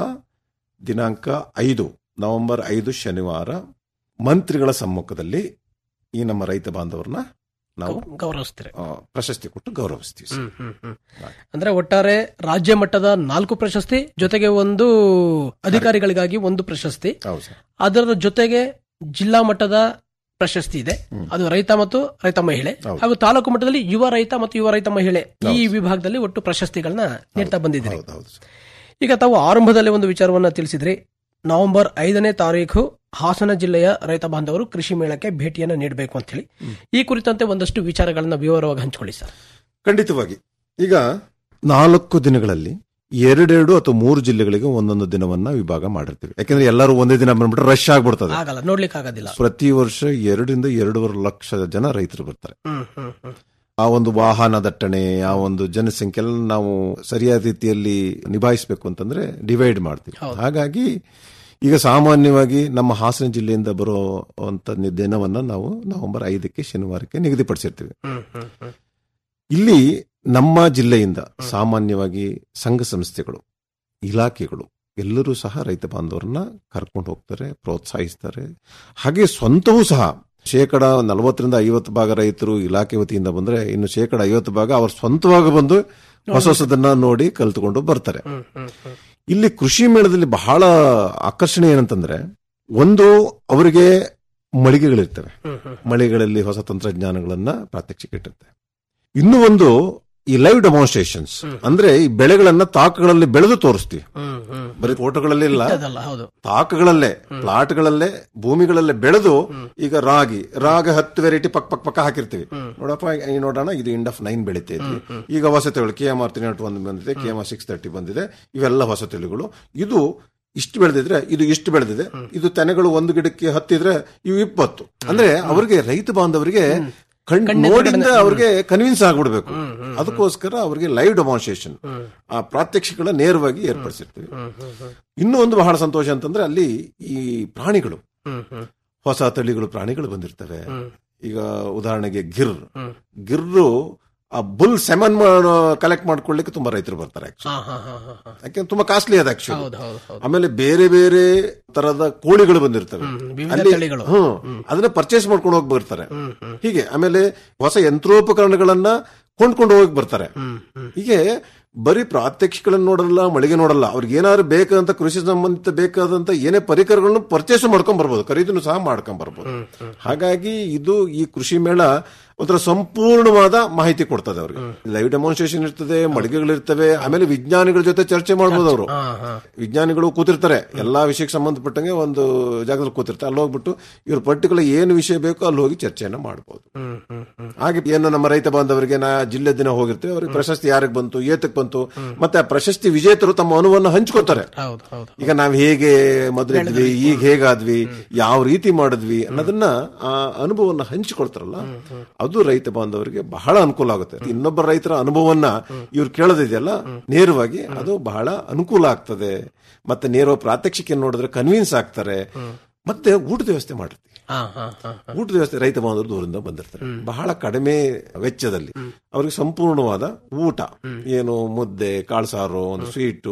ದಿನಾಂಕ ಐದು ನವೆಂಬರ್ ಐದು ಶನಿವಾರ ಮಂತ್ರಿಗಳ ಸಮ್ಮುಖದಲ್ಲಿ ಈ ನಮ್ಮ ರೈತ ಬಾಂಧವರನ್ನ ನಾವು ಗೌ- ಗೌರವಿಸ್ತೀರಿ ಆ, ಪ್ರಶಸ್ತಿ ಕೊಟ್ಟು ಗೌರವಿಸ್ತೀವಿ ಸರ್. ಹ್ಮ್ ಹ್ಮ್ ಹ್ಮ್ ಅಂದ್ರೆ ಒಟ್ಟಾರೆ ರಾಜ್ಯ ಮಟ್ಟದ ನಾಲ್ಕು ಪ್ರಶಸ್ತಿ ಜೊತೆಗೆ ಒಂದು ಅಧಿಕಾರಿಗಳಿಗಾಗಿ ಒಂದು ಪ್ರಶಸ್ತಿ ಹೌದು ಸರ್ ಅದರ ಜೊತೆಗೆ ಜಿಲ್ಲಾ ಮಟ್ಟದ ಪ್ರಶಸ್ತಿ ಇದೆ ಅದು ರೈತ ಮತ್ತು ರೈತ ಮಹಿಳೆ ಹೌದು. ಹಾಗೂ ತಾಲೂಕು ಮಟ್ಟದಲ್ಲಿ ಯುವ ರೈತ ಮತ್ತು ಯುವ ರೈತ ಮಹಿಳೆ ಈ ವಿಭಾಗದಲ್ಲಿ ಒಟ್ಟು ಪ್ರಶಸ್ತಿಗಳನ್ನ ನೀಡ್ತಾ ಬಂದಿದ್ದೀರಿ ಹೌದು ಹೌದು ಸರ್. ಈಗ ತಾವು ಆರಂಭದಲ್ಲಿ ಒಂದು ವಿಚಾರವನ್ನ ತಿಳಿಸಿದ್ರಿ ನವೆಂಬರ್ ಐದನೇ ತಾರೀಕು ಹಾಸನ ಜಿಲ್ಲೆಯ ರೈತ ಬಾಂಧವರು ಕೃಷಿ ಮೇಳಕ್ಕೆ ಭೇಟಿಯನ್ನು ನೀಡಬೇಕು ಅಂತ ಹೇಳಿ ಈ ಕುರಿತಂತೆ ಒಂದಷ್ಟು ವಿಚಾರಗಳನ್ನ ವಿವರವಾಗಿ ಹಂಚಿಕೊಳ್ಳಿ ಸರ್ ಖಂಡಿತವಾಗಿ ಈಗ ನಾಲ್ಕು ದಿನಗಳಲ್ಲಿ ಎರಡೆರಡು ಅಥವಾ ಮೂರು ಜಿಲ್ಲೆಗಳಿಗೆ ಒಂದೊಂದು ದಿನವನ್ನ ವಿಭಾಗ ಮಾಡಿರ್ತೀವಿ ಯಾಕಂದ್ರೆ ಎಲ್ಲರೂ ಒಂದೇ ದಿನ ಬಂದ್ಬಿಟ್ರೆ ರಶ್ ಆಗ್ಬಿಡ್ತದೆ ಆಗಲ್ಲ ನೋಡ್ಲಿಕ್ಕೆ ಆಗೋದಿಲ್ಲ ಪ್ರತಿ ವರ್ಷ ಎರಡರಿಂದ ಎರಡೂವರೆ ಲಕ್ಷ ಜನ ರೈತರು ಬರ್ತಾರೆ ಹ್ಮ್ ಹ್ಮ್ ಹ್ಮ್ ಆ ಒಂದು ವಾಹನ ದಟ್ಟಣೆ ಆ ಒಂದು ಜನಸಂಖ್ಯೆ ಎಲ್ಲ ನಾವು ಸರಿಯಾದ ರೀತಿಯಲ್ಲಿ ನಿಭಾಯಿಸಬೇಕು ಅಂತಂದ್ರೆ ಡಿವೈಡ್ ಮಾಡ್ತೀವಿ ಹಾಗಾಗಿ ಈಗ ಸಾಮಾನ್ಯವಾಗಿ ನಮ್ಮ ಹಾಸನ ಜಿಲ್ಲೆಯಿಂದ ಬರುವಂತ ದಿನವನ್ನ ನಾವು ನವೆಂಬರ್ ಐದಕ್ಕೆ ಶನಿವಾರಕ್ಕೆ ನಿಗದಿಪಡಿಸಿರ್ತೀವಿ ಹ್ಮ್ ಹ್ಮ್ ಹ್ಮ್ ಇಲ್ಲಿ ನಮ್ಮ ಜಿಲ್ಲೆಯಿಂದ ಸಾಮಾನ್ಯವಾಗಿ ಸಂಘ ಸಂಸ್ಥೆಗಳು ಇಲಾಖೆಗಳು ಎಲ್ಲರೂ ಸಹ ರೈತ ಬಾಂಧವರನ್ನ ಕರ್ಕೊಂಡು ಹೋಗ್ತಾರೆ ಪ್ರೋತ್ಸಾಹಿಸ್ತಾರೆ ಹಾಗೆ ಸ್ವಂತವೂ ಸಹ ಶೇಕಡ ನಲವತ್ತರಿಂದ ಐವತ್ತು ಭಾಗ ರೈತರು ಇಲಾಖೆ ವತಿಯಿಂದ ಬಂದ್ರೆ ಇನ್ನು ಶೇಕಡ ಐವತ್ತು ಭಾಗ ಅವ್ರು ಸ್ವಂತವಾಗಿ ಬಂದು ಹೊಸ ಹೊಸದನ್ನ ನೋಡಿ ಕಲ್ತುಕೊಂಡು ಬರ್ತಾರೆ ಹ್ಮ್ ಹ್ಮ್ ಹ್ಮ್ ಇಲ್ಲಿ ಕೃಷಿ ಮೇಳದಲ್ಲಿ ಬಹಳ ಆಕರ್ಷಣೆ ಏನಂತಂದ್ರೆ ಒಂದು ಅವರಿಗೆ ಮಳಿಗೆಗಳಿರ್ತವೆ ಹ್ಮ್ ಹ್ಮ್ ಮಳೆಗಳಲ್ಲಿ ಹೊಸ ತಂತ್ರಜ್ಞಾನಗಳನ್ನ ಪ್ರಾತ್ಯಕ್ಷಿಕೆ ಇಟ್ಟಿರುತ್ತೆ ಇನ್ನು ಒಂದು ಈ ಲೈವ್ ಡೆಮಾನ್ಸ್ಟ್ರೇಷನ್ಸ್ ಅಂದ್ರೆ ಈ ಬೆಳೆಗಳನ್ನ ತಾಕಗಳಲ್ಲಿ ಬೆಳೆದು ತೋರಿಸ್ತೀವಿ ಹ್ಮ್ ಹ್ಮ್ ಬರೀ ತೋಟಗಳಲ್ಲಿ ಇಲ್ಲ ಅದಲ್ಲ ಹೌದು ತಾಕಗಳಲ್ಲೇ ಪ್ಲಾಟ್ಗಳಲ್ಲೇ ಭೂಮಿಗಳಲ್ಲೇ ಬೆಳೆದು ಈಗ ರಾಗಿ ರಾಗ ಹತ್ತು ವೆರೈಟಿ ಪಕ್ ಪಕ್ ಪಕ್ಕ ಹಾಕಿರ್ತೀವಿ ನೋಡಪ್ಪ ಈ ನೋಡೋಣ ಇದು ಇಂಡ್ ಆಫ್ ನೈನ್ ಬೆಳಿತೈತಿ ಈಗ ಹೊಸ ತಳಿಗಳು K M R three not one ಬಂದಿದೆ K M R six thirty ಬಂದಿದೆ ಇವೆಲ್ಲ ಹೊಸ ತಳಿಗಳು ಇದು ಇಷ್ಟು ಬೆಳೆದಿದ್ರೆ ಇದು ಇಷ್ಟು ಬೆಳೆದಿದೆ ಇದು ತೆನೆಗಳು ಒಂದು ಗಿಡಕ್ಕೆ ಹತ್ತಿದ್ರೆ ಇವು ಇಪ್ಪತ್ತು ಅಂದ್ರೆ ಅವರಿಗೆ ರೈತ ಬಾಂಧವರಿಗೆ ಕಣ್ ನೋಡಿಂದ ಅವ್ರಿಗೆ ಕನ್ವಿನ್ಸ್ ಆಗ್ಬಿಡ್ಬೇಕು ಅದಕ್ಕೋಸ್ಕರ ಅವರಿಗೆ ಲೈವ್ ಡೆಮಾನ್ಸ್ಟ್ರೇಷನ್ ಆ ಪ್ರಾತ್ಯಕ್ಷಿಗಳ ನೇರವಾಗಿ ಏರ್ಪಡಿಸಿರ್ತೀವಿ ಇನ್ನೂ ಒಂದು ಬಹಳ ಸಂತೋಷ ಅಂತಂದ್ರೆ ಅಲ್ಲಿ ಈ ಪ್ರಾಣಿಗಳು ಹ್ಮ್ ಹ್ಮ್ ಹೊಸ ತಳಿಗಳು ಪ್ರಾಣಿಗಳು ಬಂದಿರ್ತವೆ ಈಗ ಉದಾಹರಣೆಗೆ ಗಿರ್ ಗಿರ್ರು ಆ ಬುಲ್ ಸೆಮನ್ ಕಲೆಕ್ಟ್ ಮಾಡ್ಕೊಳ್ಳಿಕ್ಕೆ ತುಂಬಾ ರೈತರು ಬರ್ತಾರೆ actually. ಹಾ ಹಾ ಹಾ ಹಾ ಹಾ ಯಾಕೆಂದ್ರೆ ತುಂಬಾ ಕಾಸ್ಟ್ಲಿ ಅದ ಆಕ್ಚುಲಿ ಹೌದು ಹೌದು ಹೌದು ಆಮೇಲೆ ಬೇರೆ ಬೇರೆ ತರದ ಕೋಳಿಗಳು ಬಂದಿರ್ತವೆ ಹ್ಮ್, ವಿವಿಧ ಅಲ್ಲಿ ತಳಿಗಳು. ಹ್ಮ್ ಅದನ್ನ ಪರ್ಚೇಸ್ ಮಾಡ್ಕೊಂಡು ಹೋಗಿ ಬರ್ತಾರೆ ಹ್ಮ್ ಹ್ಮ್ ಹೀಗೆ ಆಮೇಲೆ ಹೊಸ ಯಂತ್ರೋಪಕರಣಗಳನ್ನ ಕೊಂಡ್ಕೊಂಡು ಹೋಗಿ ಬರ್ತಾರೆ ಹ್ಮ್ ಹ್ಮ್ ಹೀಗೆ ಬರೀ ಪ್ರಾತ್ಯಕ್ಷಿಗಳನ್ನ ನೋಡಲ್ಲ ಮಳಿಗೆ ನೋಡಲ್ಲ ಅವ್ರಿಗೆ ಏನಾದ್ರು ಬೇಕಾದಂತ ಕೃಷಿ ಸಂಬಂಧಿತ ಬೇಕಾದಂತ ಏನೇ ಪರಿಕರಗಳನ್ನು ಪರ್ಚೇಸ್ ಮಾಡ್ಕೊಂಡ್ ಬರ್ಬೋದು ಖರೀದಿನೂ ಸಹ ಮಾಡ್ಕೊಂಡ್ ಬರ್ಬೋದು ಹಾಗಾಗಿ ಇದು ಈ ಕೃಷಿ ಮೇಳ ಒಂಥರ ಸಂಪೂರ್ಣವಾದ ಮಾಹಿತಿ ಕೊಡ್ತದೆ ಅವ್ರಿಗೆ ಲೈವ್ ಡೆಮಾನ್ಸ್ಟ್ರೇಷನ್ ಇರ್ತದೆ ಮಳಿಗೆಗಳಿರ್ತವೆ ಆಮೇಲೆ ವಿಜ್ಞಾನಿಗಳ ಜೊತೆ ಚರ್ಚೆ ಮಾಡ್ಬೋದು ಅವರು ಹಾ ಹಾ ವಿಜ್ಞಾನಿಗಳು ಕೂತಿರ್ತಾರೆ ಎಲ್ಲಾ ವಿಷಯಕ್ಕೆ ಸಂಬಂಧಪಟ್ಟಂಗೆ ಒಂದು ಜಾಗದಲ್ಲಿ ಕೂತಿರ್ತಾರೆ ಅಲ್ಲಿ ಹೋಗ್ಬಿಟ್ಟು ಇವ್ರ ಪರ್ಟಿಕ್ಯುಲರ್ ಏನು ವಿಷಯ ಬೇಕೋ ಅಲ್ಲಿ ಹೋಗಿ ಚರ್ಚೆಯನ್ನ ಮಾಡಬಹುದು ಹ್ಮ್ ಹ್ಮ್ ಹ್ಮ್ ಹಾಗೆ ಏನು ನಮ್ಮ ರೈತ ಬಾಂಧವರಿಗೆ ನಾ ಜಿಲ್ಲೆ ದಿನ ಹೋಗಿರ್ತೀವಿ ಅವ್ರಿಗೆ ಪ್ರಶಸ್ತಿ ಯಾರಿಗೆ ಬಂತು ಏತಕ್ ಬಂತು ಮತ್ತೆ ಆ ಪ್ರಶಸ್ತಿ ವಿಜೇತರು ತಮ್ಮ ಅನುಭವವನ್ನು ಹಂಚ್ಕೋತಾರೆ ಹೌದು ಹೌದು ಈಗ ನಾವ್ ಹೇಗೆ ಮೊದಲಿದ್ವಿ ಈಗ ಹೇಗಾದ್ವಿ ಯಾವ ರೀತಿ ಮಾಡಿದ್ವಿ ಅನ್ನೋದನ್ನ ಆ ಅನುಭವವನ್ನ ಹಂಚಿಕೊಳ್ತಾರಲ್ಲ ಅದು ರೈತ ಬಾಂಧವರಿಗೆ ಬಹಳ ಅನುಕೂಲ ಆಗುತ್ತೆ ಇನ್ನೊಬ್ಬ ರೈತರ ಅನುಭವವನ್ನ ಇವ್ರು ಕೇಳೋದಿದೆಯಲ್ಲ ನೇರವಾಗಿ ಅದು ಬಹಳ ಅನುಕೂಲ ಆಗ್ತದೆ ಮತ್ತೆ ನೇರ ಪ್ರಾತ್ಯಕ್ಷಿಕೆ ನೋಡಿದ್ರೆ ಕನ್ವಿನ್ಸ್ ಆಗ್ತಾರೆ ಮತ್ತೆ ಊಟದ ವ್ಯವಸ್ಥೆ ಮಾಡಿರ್ತೀವಿ ಹಾ ಹಾ ಹಾ ಹಾ ಊಟದ ವ್ಯವಸ್ಥೆ ರೈತ ಬಾಂಧವರು ದೂರದಿಂದ ಬಂದಿರ್ತಾರೆ ಬಹಳ ಕಡಿಮೆ ವೆಚ್ಚದಲ್ಲಿ ಅವರಿಗೆ ಸಂಪೂರ್ಣವಾದ ಊಟ ಏನು ಮುದ್ದೆ ಕಾಳ್ಸಾರು ಒಂದು ಸ್ವೀಟು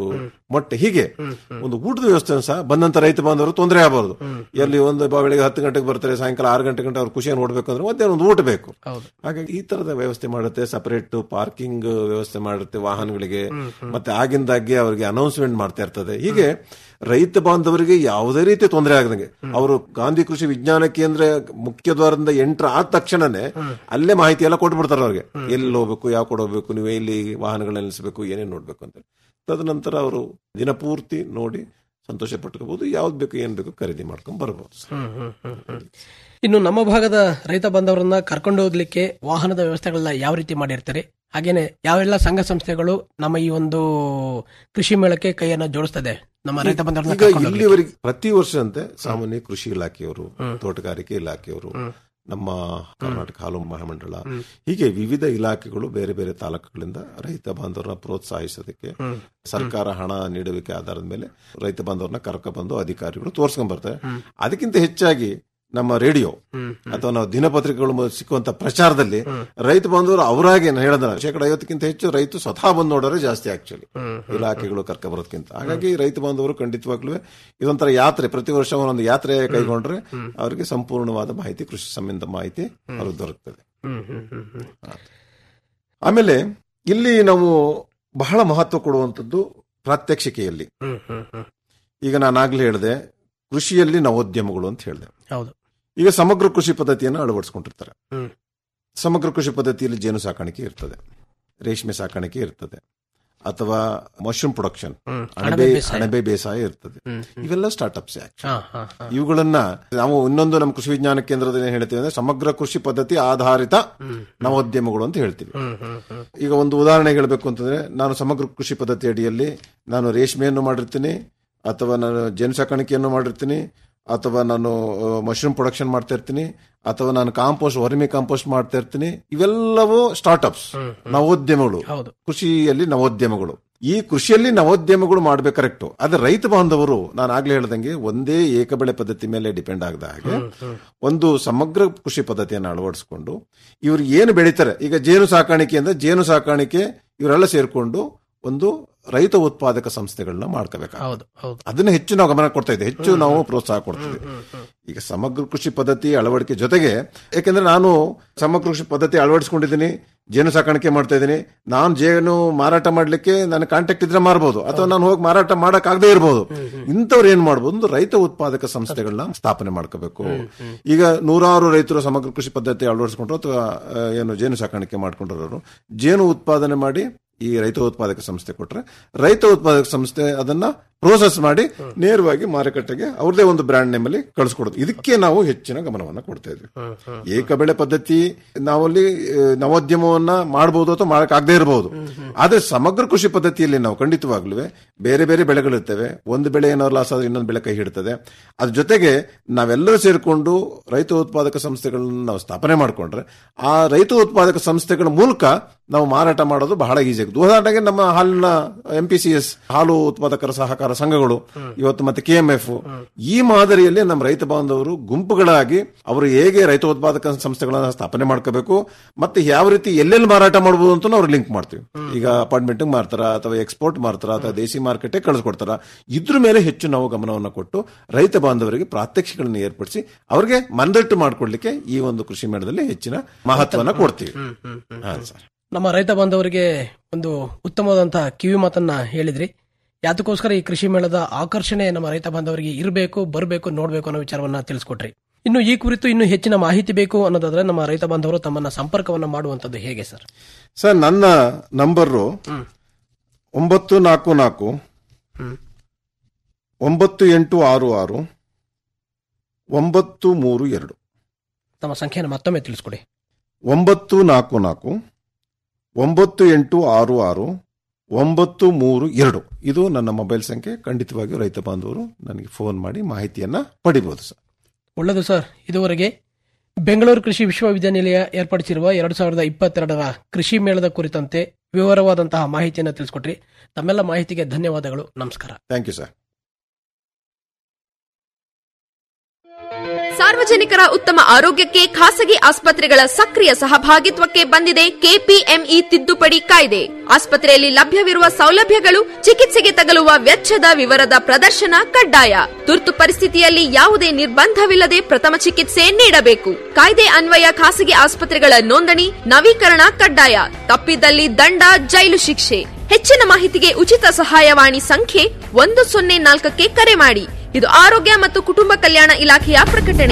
ಮೊಟ್ಟೆ ಹೀಗೆ ಒಂದು ಊಟದ ವ್ಯವಸ್ಥೆ ಸಹ ಬಂದಂತ ರೈತ ಬಾಂಧವರು ತೊಂದರೆ ಆಗಬಾರದು ಎಲ್ಲಿ ಒಂದು ಬ- ಬೆಳಿಗ್ಗೆ ಹತ್ತು ಗಂಟೆಗೆ ಬರ್ತಾರೆ ಸಾಯಂಕಾಲ ಆರು ಗಂಟೆ ಗಂಟೆ ಅವ್ರು ಖುಷಿಯನ್ನು ನೋಡ್ಬೇಕು ಅಂದ್ರೆ ಮಧ್ಯಾಹ್ನ ಒಂದು ಊಟ ಬೇಕು ಹೌದು ಹಾಗಾಗಿ ಈ ತರದ ವ್ಯವಸ್ಥೆ ಮಾಡುತ್ತೆ ಸಪರೇಟ್ ಪಾರ್ಕಿಂಗ್ ವ್ಯವಸ್ಥೆ ಮಾಡುತ್ತೆ ವಾಹನಗಳಿಗೆ ಮತ್ತೆ ಆಗಿಂದಾಗ್ಗೆ ಅವರಿಗೆ ಅನೌನ್ಸ್ಮೆಂಟ್ ಮಾಡ್ತಾ ಇರ್ತದೆ ಹೀಗೆ ರೈತ ಬಾಂಧವರಿಗೆ ಯಾವುದೇ ರೀತಿ ತೊಂದರೆ ಆಗದಂಗೆ ಅವರು ಗಾಂಧಿ ಕೃಷಿ ವಿಜ್ಞಾನ ಕೇಂದ್ರ ಮುಖ್ಯ ದ್ವಾರದಿಂದ ಎಂಟ್ರ್ ಆದ ತಕ್ಷಣನೇ ಅಲ್ಲೇ ಮಾಹಿತಿ ಎಲ್ಲ ಕೊಟ್ಬಿಡ್ತಾರೆ ಅವ್ರಿಗೆ ಎಲ್ಲಿ ಹೋಗ್ಬೇಕು ಯಾವ ಕಡೆ ಹೋಗ್ಬೇಕು ನೀವು ಎಲ್ಲಿ ವಾಹನಗಳನ್ನ ನಿಲ್ಲಿಸಬೇಕು ಏನೇನು ನೋಡ್ಬೇಕು ಅಂತ ತದನಂತರ ಅವರು ದಿನಪೂರ್ತಿ ನೋಡಿ ಸಂತೋಷ ಪಟ್ಕೋಬಹುದು ಯಾವ್ದು ಬೇಕು ಏನ್ ಬೇಕು ಖರೀದಿ ಮಾಡ್ಕೊಂಡ್ ಬರ್ಬೋದು ಸರ್. ಹ್ಮ್, ಹ್ಮ್, ಹ್ಮ್, ಹ್ಮ್. ಇನ್ನು ನಮ್ಮ ಭಾಗದ ರೈತ ಬಾಂಧವರನ್ನ ಕರ್ಕೊಂಡು ಹೋಗ್ಲಿಕ್ಕೆ ವಾಹನದ ವ್ಯವಸ್ಥೆಗಳನ್ನ ಯಾವ ರೀತಿ ಮಾಡಿರ್ತಾರೆ ಹಾಗೇನೆ ಯಾವೆಲ್ಲ ಸಂಘ ಸಂಸ್ಥೆಗಳು ನಮ್ಮ ಈ ಒಂದು ಕೃಷಿ ಮೇಳಕ್ಕೆ ಕೈಯನ್ನ ಜೋಡಿಸ್ತದೆ ನಮ್ಮ ರೈತ ಬಾಂಧವರನ್ನ ಈಗ ಕರ್ಕೊಂಡು ಹೋಗ್ಲಿಕ್ಕೆ. ಇಲ್ಲಿವರೆಗೆ ಪ್ರತಿ ವರ್ಷದಂತೆ ಸಾಮಾನ್ಯ ಕೃಷಿ ಇಲಾಖೆಯವರು ತೋಟಗಾರಿಕೆ ಇಲಾಖೆಯವರು ನಮ್ಮ ಕರ್ನಾಟಕ ಹಾಲು ಮಹಾಮಂಡಳ ಹೀಗೆ ವಿವಿಧ ಇಲಾಖೆಗಳು ಬೇರೆ ಬೇರೆ ತಾಲೂಕುಗಳಿಂದ ರೈತ ಬಾಂಧವರನ್ನ ಪ್ರೋತ್ಸಾಹಿಸೋದಕ್ಕೆ ಸರ್ಕಾರ ಹಣ ನೀಡುವಿಕೆ ಆಧಾರದ ಮೇಲೆ ರೈತ ಬಾಂಧವರನ್ನ ಕರ್ಕ ಬಂದು ಅಧಿಕಾರಿಗಳು ತೋರ್ಸ್ಕೊಂಡ್ ಬರ್ತಾರೆ ಅದಕ್ಕಿಂತ ಹೆಚ್ಚಾಗಿ ನಮ್ಮ ರೇಡಿಯೋ ಅಥವಾ ನಾವು ದಿನಪತ್ರಿಕೆಗಳು ಮ- ಸಿಕ್ಕುವಂತ ಪ್ರಚಾರದಲ್ಲಿ ರೈತ ಬಾಂಧವರು ಅವರಾಗಿ ನಾನು ಹೇಳದ ಶೇಕಡ ಐವತ್ತಕ್ಕಿಂತ ಹೆಚ್ಚು ರೈತ ಸ್ವತಃ ಬಂದು ನೋಡೋರೆ ಜಾಸ್ತಿ ಆಕ್ಚುಲಿ ಇಲಾಖೆಗಳು ಕರ್ಕ ಬರೋದಕ್ಕಿಂತ ಹಾಗಾಗಿ ರೈತ ಬಾಂಧವರು ಖಂಡಿತವಾಗ್ಲೂ ಇದೊಂಥರ ಯಾತ್ರೆ ಪ್ರತಿ ವರ್ಷ ಒಂದೊಂದು ಯಾತ್ರೆ ಕೈಗೊಂಡ್ರೆ ಅವರಿಗೆ ಸಂಪೂರ್ಣವಾದ ಮಾಹಿತಿ ಕೃಷಿ ಸಂಬಂಧ ಮಾಹಿತಿ ಅವ್ರಿಗೆ ದೊರಕ್ತದೆ ಹ್ಮ್, ಹ್ಮ್, ಹ್ಮ್, ಹ್ಮ್. ಆಮೇಲೆ ಇಲ್ಲಿ ನಾವು ಬಹಳ ಮಹತ್ವ ಕೊಡುವಂಥದ್ದು ಪ್ರಾತ್ಯಕ್ಷಿಕೆಯಲ್ಲಿ ಹ್ಮ್, ಹ್ಮ್, ಹ್ಮ್. ಈಗ ನಾನು ಆಗ್ಲೇ ಹೇಳಿದೆ ಕೃಷಿಯಲ್ಲಿ ನವೋದ್ಯಮಗಳು ಅಂತ ಹೇಳಿದೆ ಹೌದು ಈಗ ಸಮಗ್ರ ಕೃಷಿ ಪದ್ಧತಿಯನ್ನು ಅಳವಡಿಸ್ಕೊಂಡಿರ್ತಾರೆ ಹ್ಮ್. ಸಮಗ್ರ ಕೃಷಿ ಪದ್ಧತಿಯಲ್ಲಿ ಜೇನು ಸಾಕಾಣಿಕೆ ಇರ್ತದೆ ರೇಷ್ಮೆ ಸಾಕಾಣಿಕೆ ಇರ್ತದೆ ಅಥವಾ ಮಶ್ರೂಮ್ ಪ್ರೊಡಕ್ಷನ್ ಹ್ಮ್. ಅಣಬೆ ಅಣಬೆ ಬೇಸಾಯ. ಅಣಬೆ ಬೇಸಾಯ ಇರ್ತದೆ ಹ್ಮ್, ಇವೆಲ್ಲ ಸ್ಟಾರ್ಟ್ಅಪ್ಸ್ ಹಾ, ಹಾ, ಹಾ. ಇವುಗಳನ್ನ ನಾವು ಇನ್ನೊಂದು ನಮ್ಮ ಕೃಷಿ ವಿಜ್ಞಾನ ಕೇಂದ್ರದಲ್ಲಿ ಏನ್ ಹೇಳ್ತೀವಿ ಅಂದ್ರೆ ಸಮಗ್ರ ಕೃಷಿ ಪದ್ಧತಿ ಆಧಾರಿತ ನವೋದ್ಯಮಗಳು ಅಂತ ಹೇಳ್ತೀವಿ ಹ್ಮ್, ಹ್ಮ್, ಹ್ಮ್. ಈಗ ಒಂದು ಉದಾಹರಣೆ ಹೇಳಬೇಕು ಅಂತಂದ್ರೆ ನಾನು ಸಮಗ್ರ ಕೃಷಿ ಪದ್ಧತಿ ಅಡಿಯಲ್ಲಿ ನಾನು ರೇಷ್ಮೆಯನ್ನು ಮಾಡಿರ್ತೀನಿ ಅಥವಾ ನಾನು ಜೇನು ಸಾಕಾಣಿಕೆಯನ್ನು ಮಾಡಿರ್ತೀನಿ ಅಥವಾ ನಾನು ಮಶ್ರೂಮ್ ಪ್ರೊಡಕ್ಷನ್ ಮಾಡ್ತಾ ಇರ್ತೀನಿ ಅಥವಾ ನಾನು ಕಾಂಪೋಸ್ಟ್ ವರ್ಮಿ ಕಾಂಪೋಸ್ಟ್ ಮಾಡ್ತಾ ಇರ್ತೀನಿ ಇವೆಲ್ಲವೂ ಸ್ಟಾರ್ಟ್ಅಪ್ಸ್ ನವೋದ್ಯಮಗಳು ಹೌದು ಕೃಷಿಯಲ್ಲಿ ನವೋದ್ಯಮಗಳು ಈ ಕೃಷಿಯಲ್ಲಿ ನವೋದ್ಯಮಗಳು ಮಾಡ್ಬೇಕು ಕರೆಕ್ಟ್ ಆದ್ರೆ ರೈತ ಬಾಂಧವರು ನಾನು ಆಗ್ಲೇ ಹೇಳ್ದಂಗೆ ಒಂದೇ ಏಕಬೆಳೆ ಪದ್ಧತಿ ಮೇಲೆ ಡಿಪೆಂಡ್ ಆಗದ ಹಾಗೆ ಒಂದು ಸಮಗ್ರ ಕೃಷಿ ಪದ್ಧತಿಯನ್ನು ಅಳವಡಿಸಿಕೊಂಡು ಇವ್ರು ಏನು ಬೆಳೀತಾರೆ ಈಗ ಜೇನು ಸಾಕಾಣಿಕೆ ಅಂದ್ರೆ ಜೇನು ಸಾಕಾಣಿಕೆ ಇವರೆಲ್ಲ ಸೇರ್ಕೊಂಡು ಒಂದು ರೈತ ಉತ್ಪಾದಕ ಸಂಸ್ಥೆಗಳನ್ನ ಮಾಡ್ಕೋಬೇಕು ಹೌದು ಹೌದು ಅದನ್ನ ಹೆಚ್ಚು ನಾವು ಗಮನ ಕೊಡ್ತಾ ಇದ್ದೇವೆ ಹೆಚ್ಚು ನಾವು ಪ್ರೋತ್ಸಾಹ ಕೊಡ್ತಿದ್ದೇವೆ ಈಗ ಸಮಗ್ರ ಕೃಷಿ ಪದ್ಧತಿ ಅಳವಡಿಕೆ ಜೊತೆಗೆ ಯಾಕೆಂದ್ರೆ ನಾನು ಸಮಗ್ರ ಕೃಷಿ ಪದ್ಧತಿ ಅಳವಡಿಸ್ಕೊಂಡಿದ್ದೀನಿ ಜೇನು ಸಾಕಾಣಿಕೆ ಮಾಡ್ತಾ ಇದ್ದೀನಿ ನಾನು ಜೇನು ಮಾರಾಟ ಮಾಡ್ಲಿಕ್ಕೆ ನನ್ನ ಕಾಂಟ್ಯಾಕ್ಟ್ ಇದ್ರೆ ಮಾರಬಹುದು ಅಥವಾ ನಾನು ಹೋಗಿ ಮಾರಾಟ ಮಾಡಕ್ ಆಗದೆ ಇರಬಹುದು ಇಂಥವ್ರು ಏನ್ ಮಾಡಬಹುದು ಒಂದು ರೈತ ಉತ್ಪಾದಕ ಸಂಸ್ಥೆಗಳನ್ನ ಸ್ಥಾಪನೆ ಮಾಡ್ಕೋಬೇಕು ಈಗ ನೂರಾರು ರೈತರು ಸಮಗ್ರ ಕೃಷಿ ಪದ್ಧತಿ ಅಳವಡಿಸ್ಕೊಂಡ್ರು ಅಥವಾ ಆ, ಏನು ಜೇನು ಸಾಕಾಣಿಕೆ ಮಾಡ್ಕೊಂಡಿರೋರು ಜೇನು ಉತ್ಪಾದನೆ ಮಾಡಿ ಈ ರೈತ ಉತ್ಪಾದಕ ಸಂಸ್ಥೆ ಕೊಟ್ರೆ ರೈತ ಉತ್ಪಾದಕ ಸಂಸ್ಥೆ ಅದನ್ನ ಪ್ರೋಸೆಸ್ ಮಾಡಿ ನೇರವಾಗಿ ಮಾರುಕಟ್ಟೆಗೆ ಅವ್ರದೇ ಒಂದು ಬ್ರ್ಯಾಂಡ್ ನೇಮ್ ಅಲ್ಲಿ ಕಳಿಸ್ಕೊಡೋದು ಇದಕ್ಕೆ ನಾವು ಹೆಚ್ಚಿನ ಗಮನವನ್ನ ಕೊಡ್ತಾ ಇದ್ವಿ ಏಕಬೆಳೆ ಪದ್ಧತಿ ನಾವಲ್ಲಿ ಆ, ನವೋದ್ಯಮವನ್ನ ಮಾಡಬಹುದು ಅಥವಾ ಮಾಡಕ್ ಆಗದೆ ಇರಬಹುದು ಆದ್ರೆ ಸಮಗ್ರ ಕೃಷಿ ಪದ್ಧತಿಯಲ್ಲಿ ನಾವು ಖಂಡಿತವಾಗ್ಲೂ ಬೇರೆ ಬೇರೆ ಬೆಳೆಗಳಿರ್ತವೆ ಒಂದು ಬೆಳೆ ಏನಾದ್ರು ಲಾಸ್ ಆದ್ರೆ ಇನ್ನೊಂದು ಬೆಳೆ ಕೈ ಹಿಡ್ತದೆ ಅದ್ರ ಜೊತೆಗೆ ನಾವೆಲ್ಲರೂ ಸೇರಿಕೊಂಡು ರೈತ ಉತ್ಪಾದಕ ಸಂಸ್ಥೆಗಳನ್ನ ನಾವು ಸ್ಥಾಪನೆ ಮಾಡ್ಕೊಂಡ್ರೆ ಆ ರೈತ ಉತ್ಪಾದಕ ಸಂಸ್ಥೆಗಳ ಮೂಲಕ ನಾವು ಮಾರಾಟ ಮಾಡೋದು ಬಹಳ ಈಸಿ ಆಗುತ್ತೆ ಉದಾಹರಣೆಗೆ ನಮ್ಮ ಹಾಲಿನ ಎಂ ಪಿ ಸಿ ಎಸ್ ಹಾಲು ಉತ್ಪಾದಕರ ಸಹಕಾರ ಸಂಘಗಳು ಇವತ್ತು ಮತ್ತೆ ಕೆ ಎಂ ಎಫ್ ಈ ಮಾದರಿಯಲ್ಲಿ ನಮ್ಮ ರೈತ ಬಾಂಧವರು ಗುಂಪುಗಳಾಗಿ ಅವರು ಹೇಗೆ ರೈತ ಉತ್ಪಾದಕ ಸಂಸ್ಥೆಗಳನ್ನ ಸ್ಥಾಪನೆ ಮಾಡ್ಕೋಬೇಕು ಮತ್ತೆ ಯಾವ ರೀತಿ ಎಲ್ಲೆಲ್ಲಿ ಮಾರಾಟ ಮಾಡಬಹುದು ಅಂತ ಅವ್ರು ಲಿಂಕ್ ಮಾಡ್ತೀವಿ ಈಗ ಅಪಾರ್ಟ್ಮೆಂಟ್ ಮಾರ್ತಾರ ಅಥವಾ ಎಕ್ಸ್ಪೋರ್ಟ್ ಮಾರ್ತಾರ ಅಥವಾ ದೇಸಿ ಮಾರ್ಕೆಟ್ ಕಳಿಸ್ಕೊಡ್ತಾರ ಇದ್ರ ಮೇಲೆ ಹೆಚ್ಚು ನಾವು ಗಮನವನ್ನು ಕೊಟ್ಟು ರೈತ ಬಾಂಧವರಿಗೆ ಪ್ರಾತ್ಯಕ್ಷಿಗಳನ್ನು ಏರ್ಪಡಿಸಿ ಅವರಿಗೆ ಮನದಟ್ಟು ಮಾಡಿಕೊಡ್ಲಿಕ್ಕೆ ಈ ಒಂದು ಕೃಷಿ ಮೇಳದಲ್ಲಿ ಹೆಚ್ಚಿನ ಮಹತ್ವನ ಕೊಡ್ತೀವಿ ಹಾ ಸರ್ ನಮ್ಮ ರೈತ ಬಾಂಧವರಿಗೆ ಒಂದು ಉತ್ತಮವಾದಂತಹ ಕಿವಿ ಮಾತನ್ನ ಹೇಳಿದ್ರಿ ಯಾತಕ್ಕೋಸ್ಕರ ಈ ಕೃಷಿ ಮೇಳದ ಆಕರ್ಷಣೆ ನಮ್ಮ ರೈತ ಬಾಂಧವರಿಗೆ ಇರಬೇಕು ಬರಬೇಕು ನೋಡಬೇಕು ಅನ್ನೋ ವಿಚಾರವನ್ನ ತಿಳಿಸ್ಕೊಟ್ರಿ ಇನ್ನು ಈ ಕುರಿತು ಇನ್ನು ಹೆಚ್ಚಿನ ಮಾಹಿತಿ ಬೇಕು ಅನ್ನೋದಾದ್ರೆ ನಮ್ಮ ರೈತ ಬಾಂಧವರು ತಮ್ಮನ್ನ ಸಂಪರ್ಕವನ್ನ ಮಾಡುವಂತದ್ದು ಹೇಗೆ ಸರ್ ಸರ್ ನನ್ನ ನಂಬರು ಒಂಬತ್ತು ನಾಲ್ಕು ನಾಲ್ಕು ಒಂಬತ್ತು ಎಂಟು ಆರು ಆರು ಒಂಬತ್ತು ಮೂರು ಎರಡು ತಮ್ಮ ಸಂಖ್ಯೆಯನ್ನು ಮತ್ತೊಮ್ಮೆ ತಿಳಿಸ್ಕೊಡಿ ಒಂಬತ್ತು ನಾಲ್ಕು ನಾಲ್ಕು ಒಂಬತ್ತು ಎಂಟು ಆರು ಆರು ಒಂಬತ್ತು ಮೂರು ಎರಡು ಇದು ನನ್ನ ಮೊಬೈಲ್ ಸಂಖ್ಯೆ ಖಂಡಿತವಾಗಿಯೂ ರೈತ ಬಾಂಧವರು ನನಗೆ ಫೋನ್ ಮಾಡಿ ಮಾಹಿತಿಯನ್ನ ಪಡಿಬಹುದು ಸರ್ ಒಳ್ಳೆಯದು ಸರ್ ಇದುವರೆಗೆ ಬೆಂಗಳೂರು ಕೃಷಿ ವಿಶ್ವವಿದ್ಯಾನಿಲಯ ಏರ್ಪಡಿಸಿರುವ ಎರಡು ಸಾವಿರದ ಇಪ್ಪತ್ತೆರಡರ ಕೃಷಿ ಮೇಳದ ಕುರಿತಂತೆ ವಿವರವಾದಂತಹ ಮಾಹಿತಿಯನ್ನು ತಿಳಿಸ್ಕೊಟ್ರಿ ತಮ್ಮೆಲ್ಲ ಮಾಹಿತಿಗೆ ಧನ್ಯವಾದಗಳು ನಮಸ್ಕಾರ ಥ್ಯಾಂಕ್ ಯು ಸರ್ ಸಾರ್ವಜನಿಕರ ಉತ್ತಮ ಆರೋಗ್ಯಕ್ಕೆ ಖಾಸಗಿ ಆಸ್ಪತ್ರೆಗಳ ಸಕ್ರಿಯ ಸಹಭಾಗಿತ್ವಕ್ಕೆ ಬಂದಿದೆ ಕೆಪಿಎಂಇ ತಿದ್ದುಪಡಿ ಕಾಯ್ದೆ ಆಸ್ಪತ್ರೆಯಲ್ಲಿ ಲಭ್ಯವಿರುವ ಸೌಲಭ್ಯಗಳು ಚಿಕಿತ್ಸೆಗೆ ತಗಲುವ ವೆಚ್ಚದ ವಿವರದ ಪ್ರದರ್ಶನ ಕಡ್ಡಾಯ ತುರ್ತು ಪರಿಸ್ಥಿತಿಯಲ್ಲಿ ಯಾವುದೇ ನಿರ್ಬಂಧವಿಲ್ಲದೆ ಪ್ರಥಮ ಚಿಕಿತ್ಸೆ ನೀಡಬೇಕು ಕಾಯ್ದೆ ಅನ್ವಯ ಖಾಸಗಿ ಆಸ್ಪತ್ರೆಗಳ ನೋಂದಣಿ ನವೀಕರಣ ಕಡ್ಡಾಯ ತಪ್ಪಿದಲ್ಲಿ ದಂಡ ಜೈಲು ಶಿಕ್ಷೆ ಹೆಚ್ಚಿನ ಮಾಹಿತಿಗೆ ಉಚಿತ ಸಹಾಯವಾಣಿ ಸಂಖ್ಯೆ ಒಂದು ಸೊನ್ನೆ ನಾಲ್ಕಕ್ಕೆ ಕರೆ ಮಾಡಿ ಇದು ಆರೋಗ್ಯ ಮತ್ತು ಕುಟುಂಬ ಕಲ್ಯಾಣ ಇಲಾಖೆಯ ಪ್ರಕಟಣೆ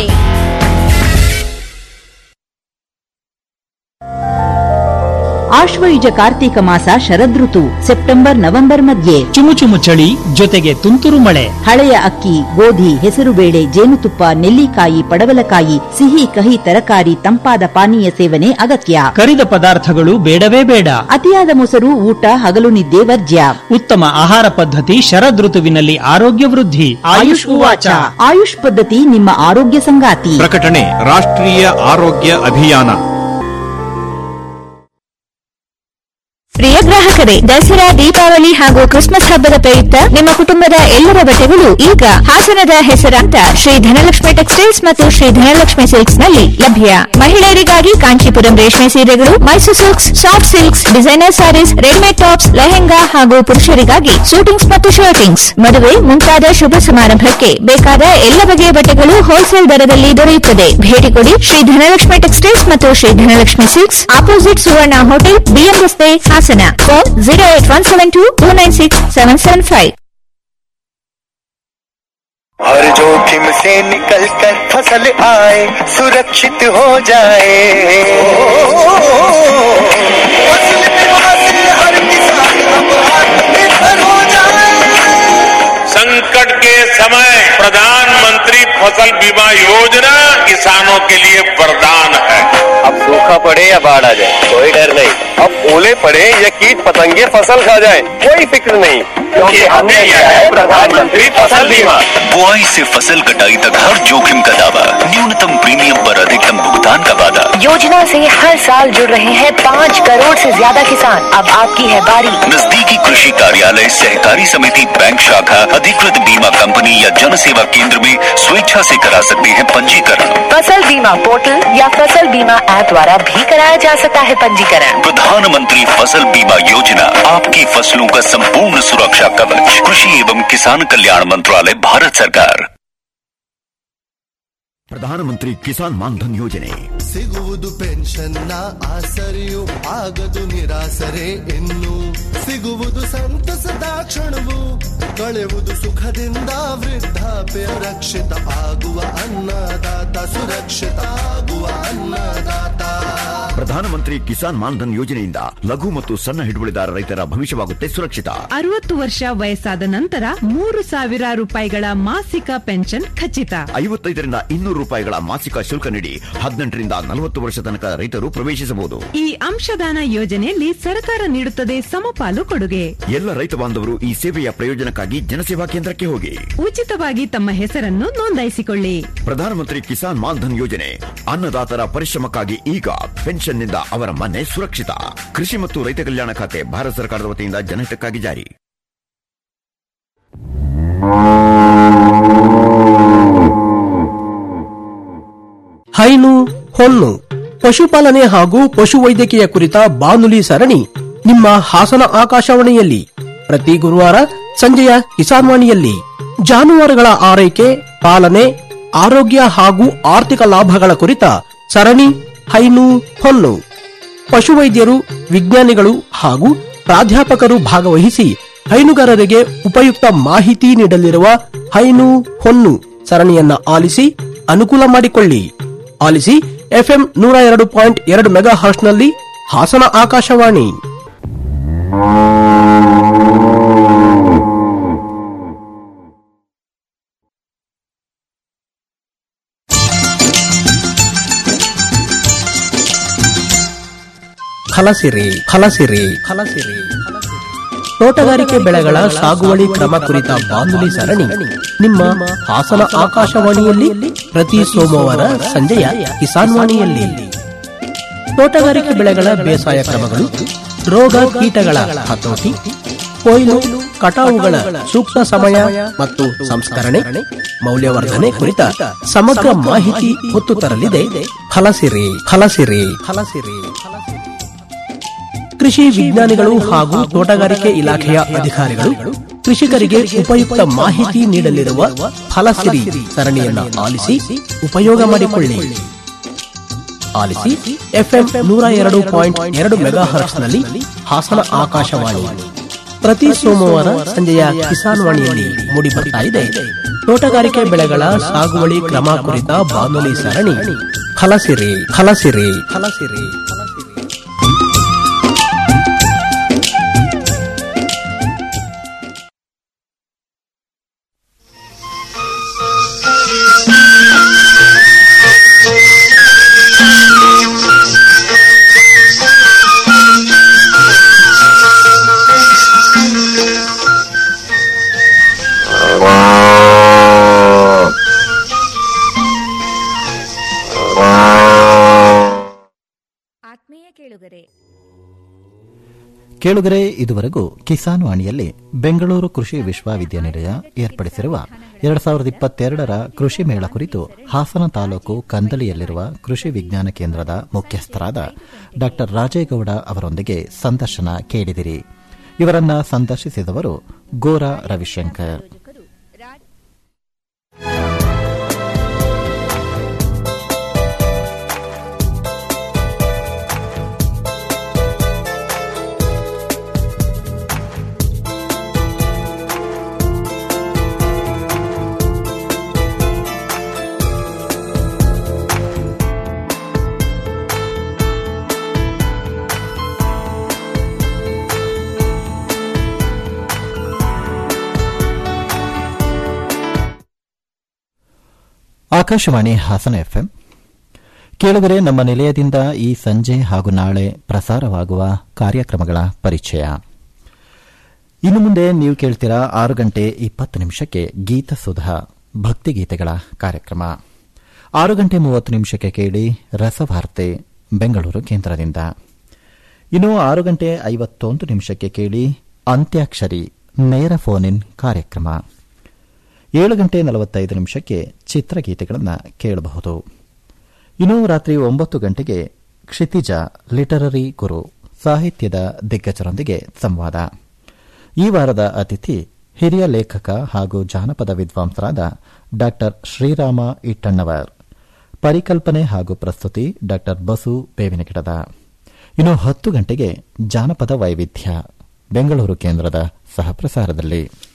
ಆಶ್ವಯುಜ ಕಾರ್ತೀಕ ಮಾಸ ಶರದೃತು ಸೆಪ್ಟೆಂಬರ್ ನವೆಂಬರ್ ಮಧ್ಯೆ ಚುಮು ಚುಮು ಚಳಿ ಜೊತೆಗೆ ತುಂತುರು ಮಳೆ ಹಳೆಯ ಅಕ್ಕಿ ಗೋಧಿ ಹೆಸರುಬೇಳೆ ಜೇನುತುಪ್ಪ ನೆಲ್ಲಿಕಾಯಿ ಪಡವಲಕಾಯಿ ಸಿಹಿ ಕಹಿ ತರಕಾರಿ ತಂಪಾದ ಪಾನೀಯ ಸೇವನೆ ಅಗತ್ಯ ಕರಿದ ಪದಾರ್ಥಗಳು ಬೇಡವೇ ಬೇಡ ಅತಿಯಾದ ಮೊಸರು ಊಟ ಹಗಲು ನಿದ್ದೆ ವರ್ಜ್ಯ ಉತ್ತಮ ಆಹಾರ ಪದ್ಧತಿ ಶರದೃತುವಿನಲ್ಲಿ ಆರೋಗ್ಯ ವೃದ್ಧಿ ಆಯುಷ್ ಉವಾಚ ಆಯುಷ್ ಪದ್ಧತಿ ನಿಮ್ಮ ಆರೋಗ್ಯ ಸಂಗಾತಿ ಪ್ರಕಟಣೆ ರಾಷ್ಟ್ರೀಯ ಆರೋಗ್ಯ ಅಭಿಯಾನ ಪ್ರಿಯ ಗ್ರಾಹಕರೇ ದಸರಾ ದೀಪಾವಳಿ ಹಾಗೂ ಕ್ರಿಸ್ಮಸ್ ಹಬ್ಬದ ಪ್ರಯುಕ್ತ ನಿಮ್ಮ ಕುಟುಂಬದ ಎಲ್ಲರ ಬಟ್ಟೆಗಳು ಈಗ ಹಾಸನದ ಹೆಸರಾಂತ ಶ್ರೀ ಧನಲಕ್ಷ್ಮಿ ಟೆಕ್ಸ್ಟೈಲ್ಸ್ ಮತ್ತು ಶ್ರೀ ಧನಲಕ್ಷ್ಮಿ ಸಿಲ್ಕ್ಸ್ ನಲ್ಲಿ ಲಭ್ಯ ಮಹಿಳೆಯರಿಗಾಗಿ ಕಾಂಚೀಪುರಂ ರೇಷ್ಮೆ ಸೀರೆಗಳು Mysore silks soft silks designer sarees readymade tops lehenga ಹಾಗೂ ಪುರುಷರಿಗಾಗಿ ಸೂಟಿಂಗ್ಸ್ ಮತ್ತು ಶರ್ಟಿಂಗ್ಸ್ ಮದುವೆ ಮುಂತಾದ ಶುಭ ಸಮಾರಂಭಕ್ಕೆ ಬೇಕಾದ ಎಲ್ಲ ಬಗೆಯ ಬಟ್ಟೆಗಳು ಹೋಲ್ಸೇಲ್ ದರದಲ್ಲಿ ದೊರೆಯುತ್ತದೆ ಭೇಟಿ ಕೊಡಿ ಶ್ರೀ ಧನಲಕ್ಷ್ಮಿ ಟೆಕ್ಸ್ಟೈಲ್ಸ್ ಮತ್ತು Shri Dhanalakshmi silks opposite Suvarna hotel BM ರಸ್ತೆ Hassan phone zero eight one seven two two nine six seven seven five हर जोखिम से निकल कर फसल आए सुरक्षित हो जाए फसल बीमा से हर किसान अब आत्मनिर्भर हो जाए संकट के समय प्रधानमंत्री फसल बीमा योजना किसानों के लिए वरदान है अब सूखा पड़े या बाढ़ आ जाए कोई डर नहीं अब ओले पड़े या कीट पतंगे फसल खा जाए कोई फिक्र नहीं क्योंकि हमने लिया है प्रधानमंत्री फसल बीमा बुआई से फसल कटाई तक हर जोखिम का दावा न्यूनतम प्रीमियम पर अधिकतम भुगतान का वादा योजना से हर साल जुड़ रहे हैं पाँच करोड़ से ज्यादा किसान अब आपकी है बारी नजदीकी कृषि कार्यालय सहकारी समिति बैंक शाखा अधिकृत बीमा कंपनी या जन सेवा केंद्र में स्वेच्छा से करा सकते हैं पंजीकरण फसल बीमा पोर्टल या फसल बीमा ऐप द्वारा भी कराया जा सकता है पंजीकरण प्रधानमंत्री फसल बीमा योजना आपकी फसलों का संपूर्ण सुरक्षा कवच कृषि एवं किसान कल्याण मंत्रालय भारत सरकार ಪ್ರಧಾನಮಂತ್ರಿ ಕಿಸಾನ್ ಮಾನ್ಧನ್ ಯೋಜನೆ ಸಿಗುವುದು ಪೆನ್ಷನ್ನ ಆಸರೆಯು ಆಗದು ನಿರಾಸರೆ ಇನ್ನು ಸಿಗುವುದು ಸಂತಸದ ಕ್ಷಣವು ಕಳೆಯುವುದು ಸುಖದಿಂದ ವೃದ್ಧಾಪ್ಯ ರಕ್ಷಿತ ಆಗುವ ಅನ್ನದಾತ ಸುರಕ್ಷಿತ ಆಗುವ ಅನ್ನದಾತ ಪ್ರಧಾನಮಂತ್ರಿ ಕಿಸಾನ್ ಮಾನ್ಧನ್ ಯೋಜನೆಯಿಂದ ಲಘು ಮತ್ತು ಸಣ್ಣ ಹಿಡುವಳಿದಾರ ರೈತರ ಭವಿಷ್ಯವಾಗುತ್ತೆ ಸುರಕ್ಷಿತ ಅರವತ್ತು ವರ್ಷ ವಯಸ್ಸಾದ ನಂತರ ಮೂರು ಸಾವಿರ ರೂಪಾಯಿಗಳ ಮಾಸಿಕ ಪೆನ್ಷನ್ ಖಚಿತ ಐವತ್ತೈದರಿಂದ ಇನ್ನೂರು ರೂಪಾಯಿಗಳ ಮಾಸಿಕ ಶುಲ್ಕ ನೀಡಿ ಹದಿನೆಂಟರಿಂದ ನಲವತ್ತು ವರ್ಷ ತನಕ ರೈತರು ಪ್ರವೇಶಿಸಬಹುದು ಈ ಅಂಶದಾನ ಯೋಜನೆಯಲ್ಲಿ ಸರ್ಕಾರ ನೀಡುತ್ತದೆ ಸಮಪಾಲು ಕೊಡುಗೆ ಎಲ್ಲ ರೈತ ಬಾಂಧವರು ಈ ಸೇವೆಯ ಪ್ರಯೋಜನಕ್ಕಾಗಿ ಜನಸೇವಾ ಕೇಂದ್ರಕ್ಕೆ ಹೋಗಿ ಉಚಿತವಾಗಿ ತಮ್ಮ ಹೆಸರನ್ನು ನೋಂದಾಯಿಸಿಕೊಳ್ಳಿ ಪ್ರಧಾನಮಂತ್ರಿ ಕಿಸಾನ್ ಮಾನ್ಧನ್ ಯೋಜನೆ ಅನ್ನದಾತರ ಪರಿಶ್ರಮಕ್ಕಾಗಿ ಈಗ ಪೆನ್ಷನ್ನಿಂದ ಅವರ ಮನೆ ಸುರಕ್ಷಿತ ಕೃಷಿ ಮತ್ತು ರೈತ ಕಲ್ಯಾಣ ಖಾತೆ ಭಾರತ ಸರ್ಕಾರದ ವತಿಯಿಂದ ಜನಹಿತಕ್ಕಾಗಿ ಜಾರಿ ಹೈನು ಹೊನ್ನು ಪಶುಪಾಲನೆ ಹಾಗೂ ಪಶುವೈದ್ಯಕೀಯ ಕುರಿತ ಬಾನುಲಿ ಸರಣಿ ನಿಮ್ಮ ಹಾಸನ ಆಕಾಶವಾಣಿಯಲ್ಲಿ ಪ್ರತಿ ಗುರುವಾರ ಸಂಜೆಯ ಕಿಸಾನ್ವಾಣಿಯಲ್ಲಿ ಜಾನುವಾರುಗಳ ಆರೈಕೆ ಪಾಲನೆ ಆರೋಗ್ಯ ಹಾಗೂ ಆರ್ಥಿಕ ಲಾಭಗಳ ಕುರಿತ ಸರಣಿ ಹೈನು ಹೊನ್ನು ಪಶುವೈದ್ಯರು ವಿಜ್ಞಾನಿಗಳು ಹಾಗೂ ಪ್ರಾಧ್ಯಾಪಕರು ಭಾಗವಹಿಸಿ ಹೈನುಗಾರರಿಗೆ ಉಪಯುಕ್ತ ಮಾಹಿತಿ ನೀಡಲಿರುವ ಹೈನು ಹೊನ್ನು ಸರಣಿಯನ್ನ ಆಲಿಸಿ ಅನುಕೂಲ ಮಾಡಿಕೊಳ್ಳಿ ಆಲಿಸಿ ಎಫ್ಎಂ ನೂರ ಎರಡು ಪಾಯಿಂಟ್ ಎರಡು ಮೆಗಾ ಹರ್ಟ್ಸ್ನಲ್ಲಿ ಹಾಸನ ಆಕಾಶವಾಣಿ ಫಲಸಿರಿ ಫಲಸಿರಿ ಫಲಸಿರಿ ತೋಟಗಾರಿಕೆ ಬೆಳೆಗಳ ಸಾಗುವಳಿ ಕ್ರಮ ಕುರಿತ ಬಾನುಲಿ ಸರಣಿ ನಿಮ್ಮ ಹಾಸನ ಆಕಾಶವಾಣಿಯಲ್ಲಿ ಪ್ರತಿ ಸೋಮವಾರ ಸಂಜೆಯ ಕಿಸಾನ್ವಾಣಿಯಲ್ಲಿ ತೋಟಗಾರಿಕೆ ಬೆಳೆಗಳ ಬೇಸಾಯ ಕ್ರಮಗಳು ರೋಗ ಕೀಟಗಳ ಹತೋಟಿ ಕೊಯ್ಲು ಕಟಾವುಗಳ ಸೂಕ್ತ ಸಮಯ ಮತ್ತು ಸಂಸ್ಕರಣೆ ಮೌಲ್ಯವರ್ಧನೆ ಕುರಿತ ಸಮಗ್ರ ಮಾಹಿತಿ ಹೊತ್ತು ತರಲಿದೆ ಫಲಸಿರಿ ಫಲಸಿರಿ ಫಲಸಿರಿ ಕೃಷಿ ವಿಜ್ಞಾನಿಗಳು ಹಾಗೂ ತೋಟಗಾರಿಕೆ ಇಲಾಖೆಯ ಅಧಿಕಾರಿಗಳು ಕೃಷಿಕರಿಗೆ ಉಪಯುಕ್ತ ಮಾಹಿತಿ ನೀಡಲಿರುವ ಫಲಸಿರಿ ಸರಣಿಯನ್ನ ಆಲಿಸಿ ಉಪಯೋಗ ಮಾಡಿಕೊಳ್ಳಿ ಆಲಿಸಿ ಎಫ್ಎಂ ನೂರ ಎರಡು ಪಾಯಿಂಟ್ ಎರಡು ಮೆಗಾ ನಲ್ಲಿ ಹಾಸನ ಆಕಾಶವಾಣಿ ಪ್ರತಿ ಸೋಮವಾರ ಸಂಜೆಯ ಕಿಸಾನ್ ವಾಣಿಯಲ್ಲಿ ಮೂಡಿ ಬರ್ತಾ ಇದೆ ತೋಟಗಾರಿಕೆ ಬೆಳೆಗಳ ಸಾಗುವಳಿ ಕ್ರಮ ಕುರಿತ ಬಾನುಲಿ ಸರಣಿ ಫಲಸಿರಿ ಫಲಸಿರಿ ಫಲಸಿರಿ ಆತ್ಮೀಯ ಕೇಳುಗರೆ ಕೇಳುಗರೆ ಇದುವರೆಗೂ ಕಿಸಾನ್ ವಾಣಿಯಲ್ಲಿ ಬೆಂಗಳೂರು ಕೃಷಿ ವಿಶ್ವವಿದ್ಯಾನಿಲಯ ಏರ್ಪಡಿಸಿರುವ ಎರಡ್ ಸಾವಿರದ ಇಪ್ಪತ್ತೆರಡರ ಕೃಷಿ ಮೇಳ ಕುರಿತು ಹಾಸನ ತಾಲೂಕು ಕಂದಳಿಯಲ್ಲಿರುವ ಕೃಷಿ ವಿಜ್ಞಾನ ಕೇಂದ್ರದ ಮುಖ್ಯಸ್ಥರಾದ ಡಾ ರಾಜೇಗೌಡ ಅವರೊಂದಿಗೆ ಸಂದರ್ಶನ ಕೇಳಿದಿರಿ ಇವರನ್ನ ಸಂದರ್ಶಿಸಿದವರು ಗೋರಾ ರವಿಶಂಕರ್ ಆಕಾಶವಾಣಿ ಹಾಸನ ಎಫ್ಎಂ ಕೇಳುಗರೆ ನಮ್ಮ ನಿಲಯದಿಂದ ಈ ಸಂಜೆ ಹಾಗೂ ನಾಳೆ ಪ್ರಸಾರವಾಗುವ ಕಾರ್ಯಕ್ರಮಗಳ ಪರಿಚಯ ಇನ್ನು ಮುಂದೆ ನೀವು ಕೇಳ್ತೀರಾ ಆರು ಗಂಟೆ ಇಪ್ಪತ್ತು ನಿಮಿಷಕ್ಕೆ ಗೀತ ಸುಧಾ ಭಕ್ತಿಗೀತೆಗಳ ಕಾರ್ಯಕ್ರಮ ಆರು ಗಂಟೆ ಮೂವತ್ತು ನಿಮಿಷಕ್ಕೆ ಕೇಳಿ ರಸವಾರ್ತೆ ಬೆಂಗಳೂರು ಕೇಂದ್ರದಿಂದ ಇನ್ನು ಆರು ಗಂಟೆ ಐವತ್ತೊಂದು ನಿಮಿಷಕ್ಕೆ ಕೇಳಿ ಅಂತ್ಯಾಕ್ಷರಿ ನೇರ ಫೋನ್ ಇನ್ ಕಾರ್ಯಕ್ರಮ ಏಳು ಗಂಟೆ ನಲವತ್ತೈದು ನಿಮಿಷಕ್ಕೆ ಚಿತ್ರಗೀತೆಗಳನ್ನು ಕೇಳಬಹುದು ಇನ್ನು ರಾತ್ರಿ ಒಂಬತ್ತು ಗಂಟೆಗೆ ಕ್ಷಿತಿಜ ಲಿಟರರಿ ಗುರು ಸಾಹಿತ್ಯದ ದಿಗ್ಗಜರೊಂದಿಗೆ ಸಂವಾದ ಈ ವಾರದ ಅತಿಥಿ ಹಿರಿಯ ಲೇಖಕ ಹಾಗೂ ಜಾನಪದ ವಿದ್ವಾಂಸರಾದ ಡಾ ಶ್ರೀರಾಮ ಇಟ್ಟಣ್ಣವರ್ ಪರಿಕಲ್ಪನೆ ಹಾಗೂ ಪ್ರಸ್ತುತಿ ಡಾ ಬಸು ಬೇವಿನಗಿಡದ ಇನ್ನು ಹತ್ತು ಗಂಟೆಗೆ ಜಾನಪದ ವೈವಿಧ್ಯ ಬೆಂಗಳೂರು ಕೇಂದ್ರದ ಸಹಪ್ರಸಾರದಲ್ಲಿ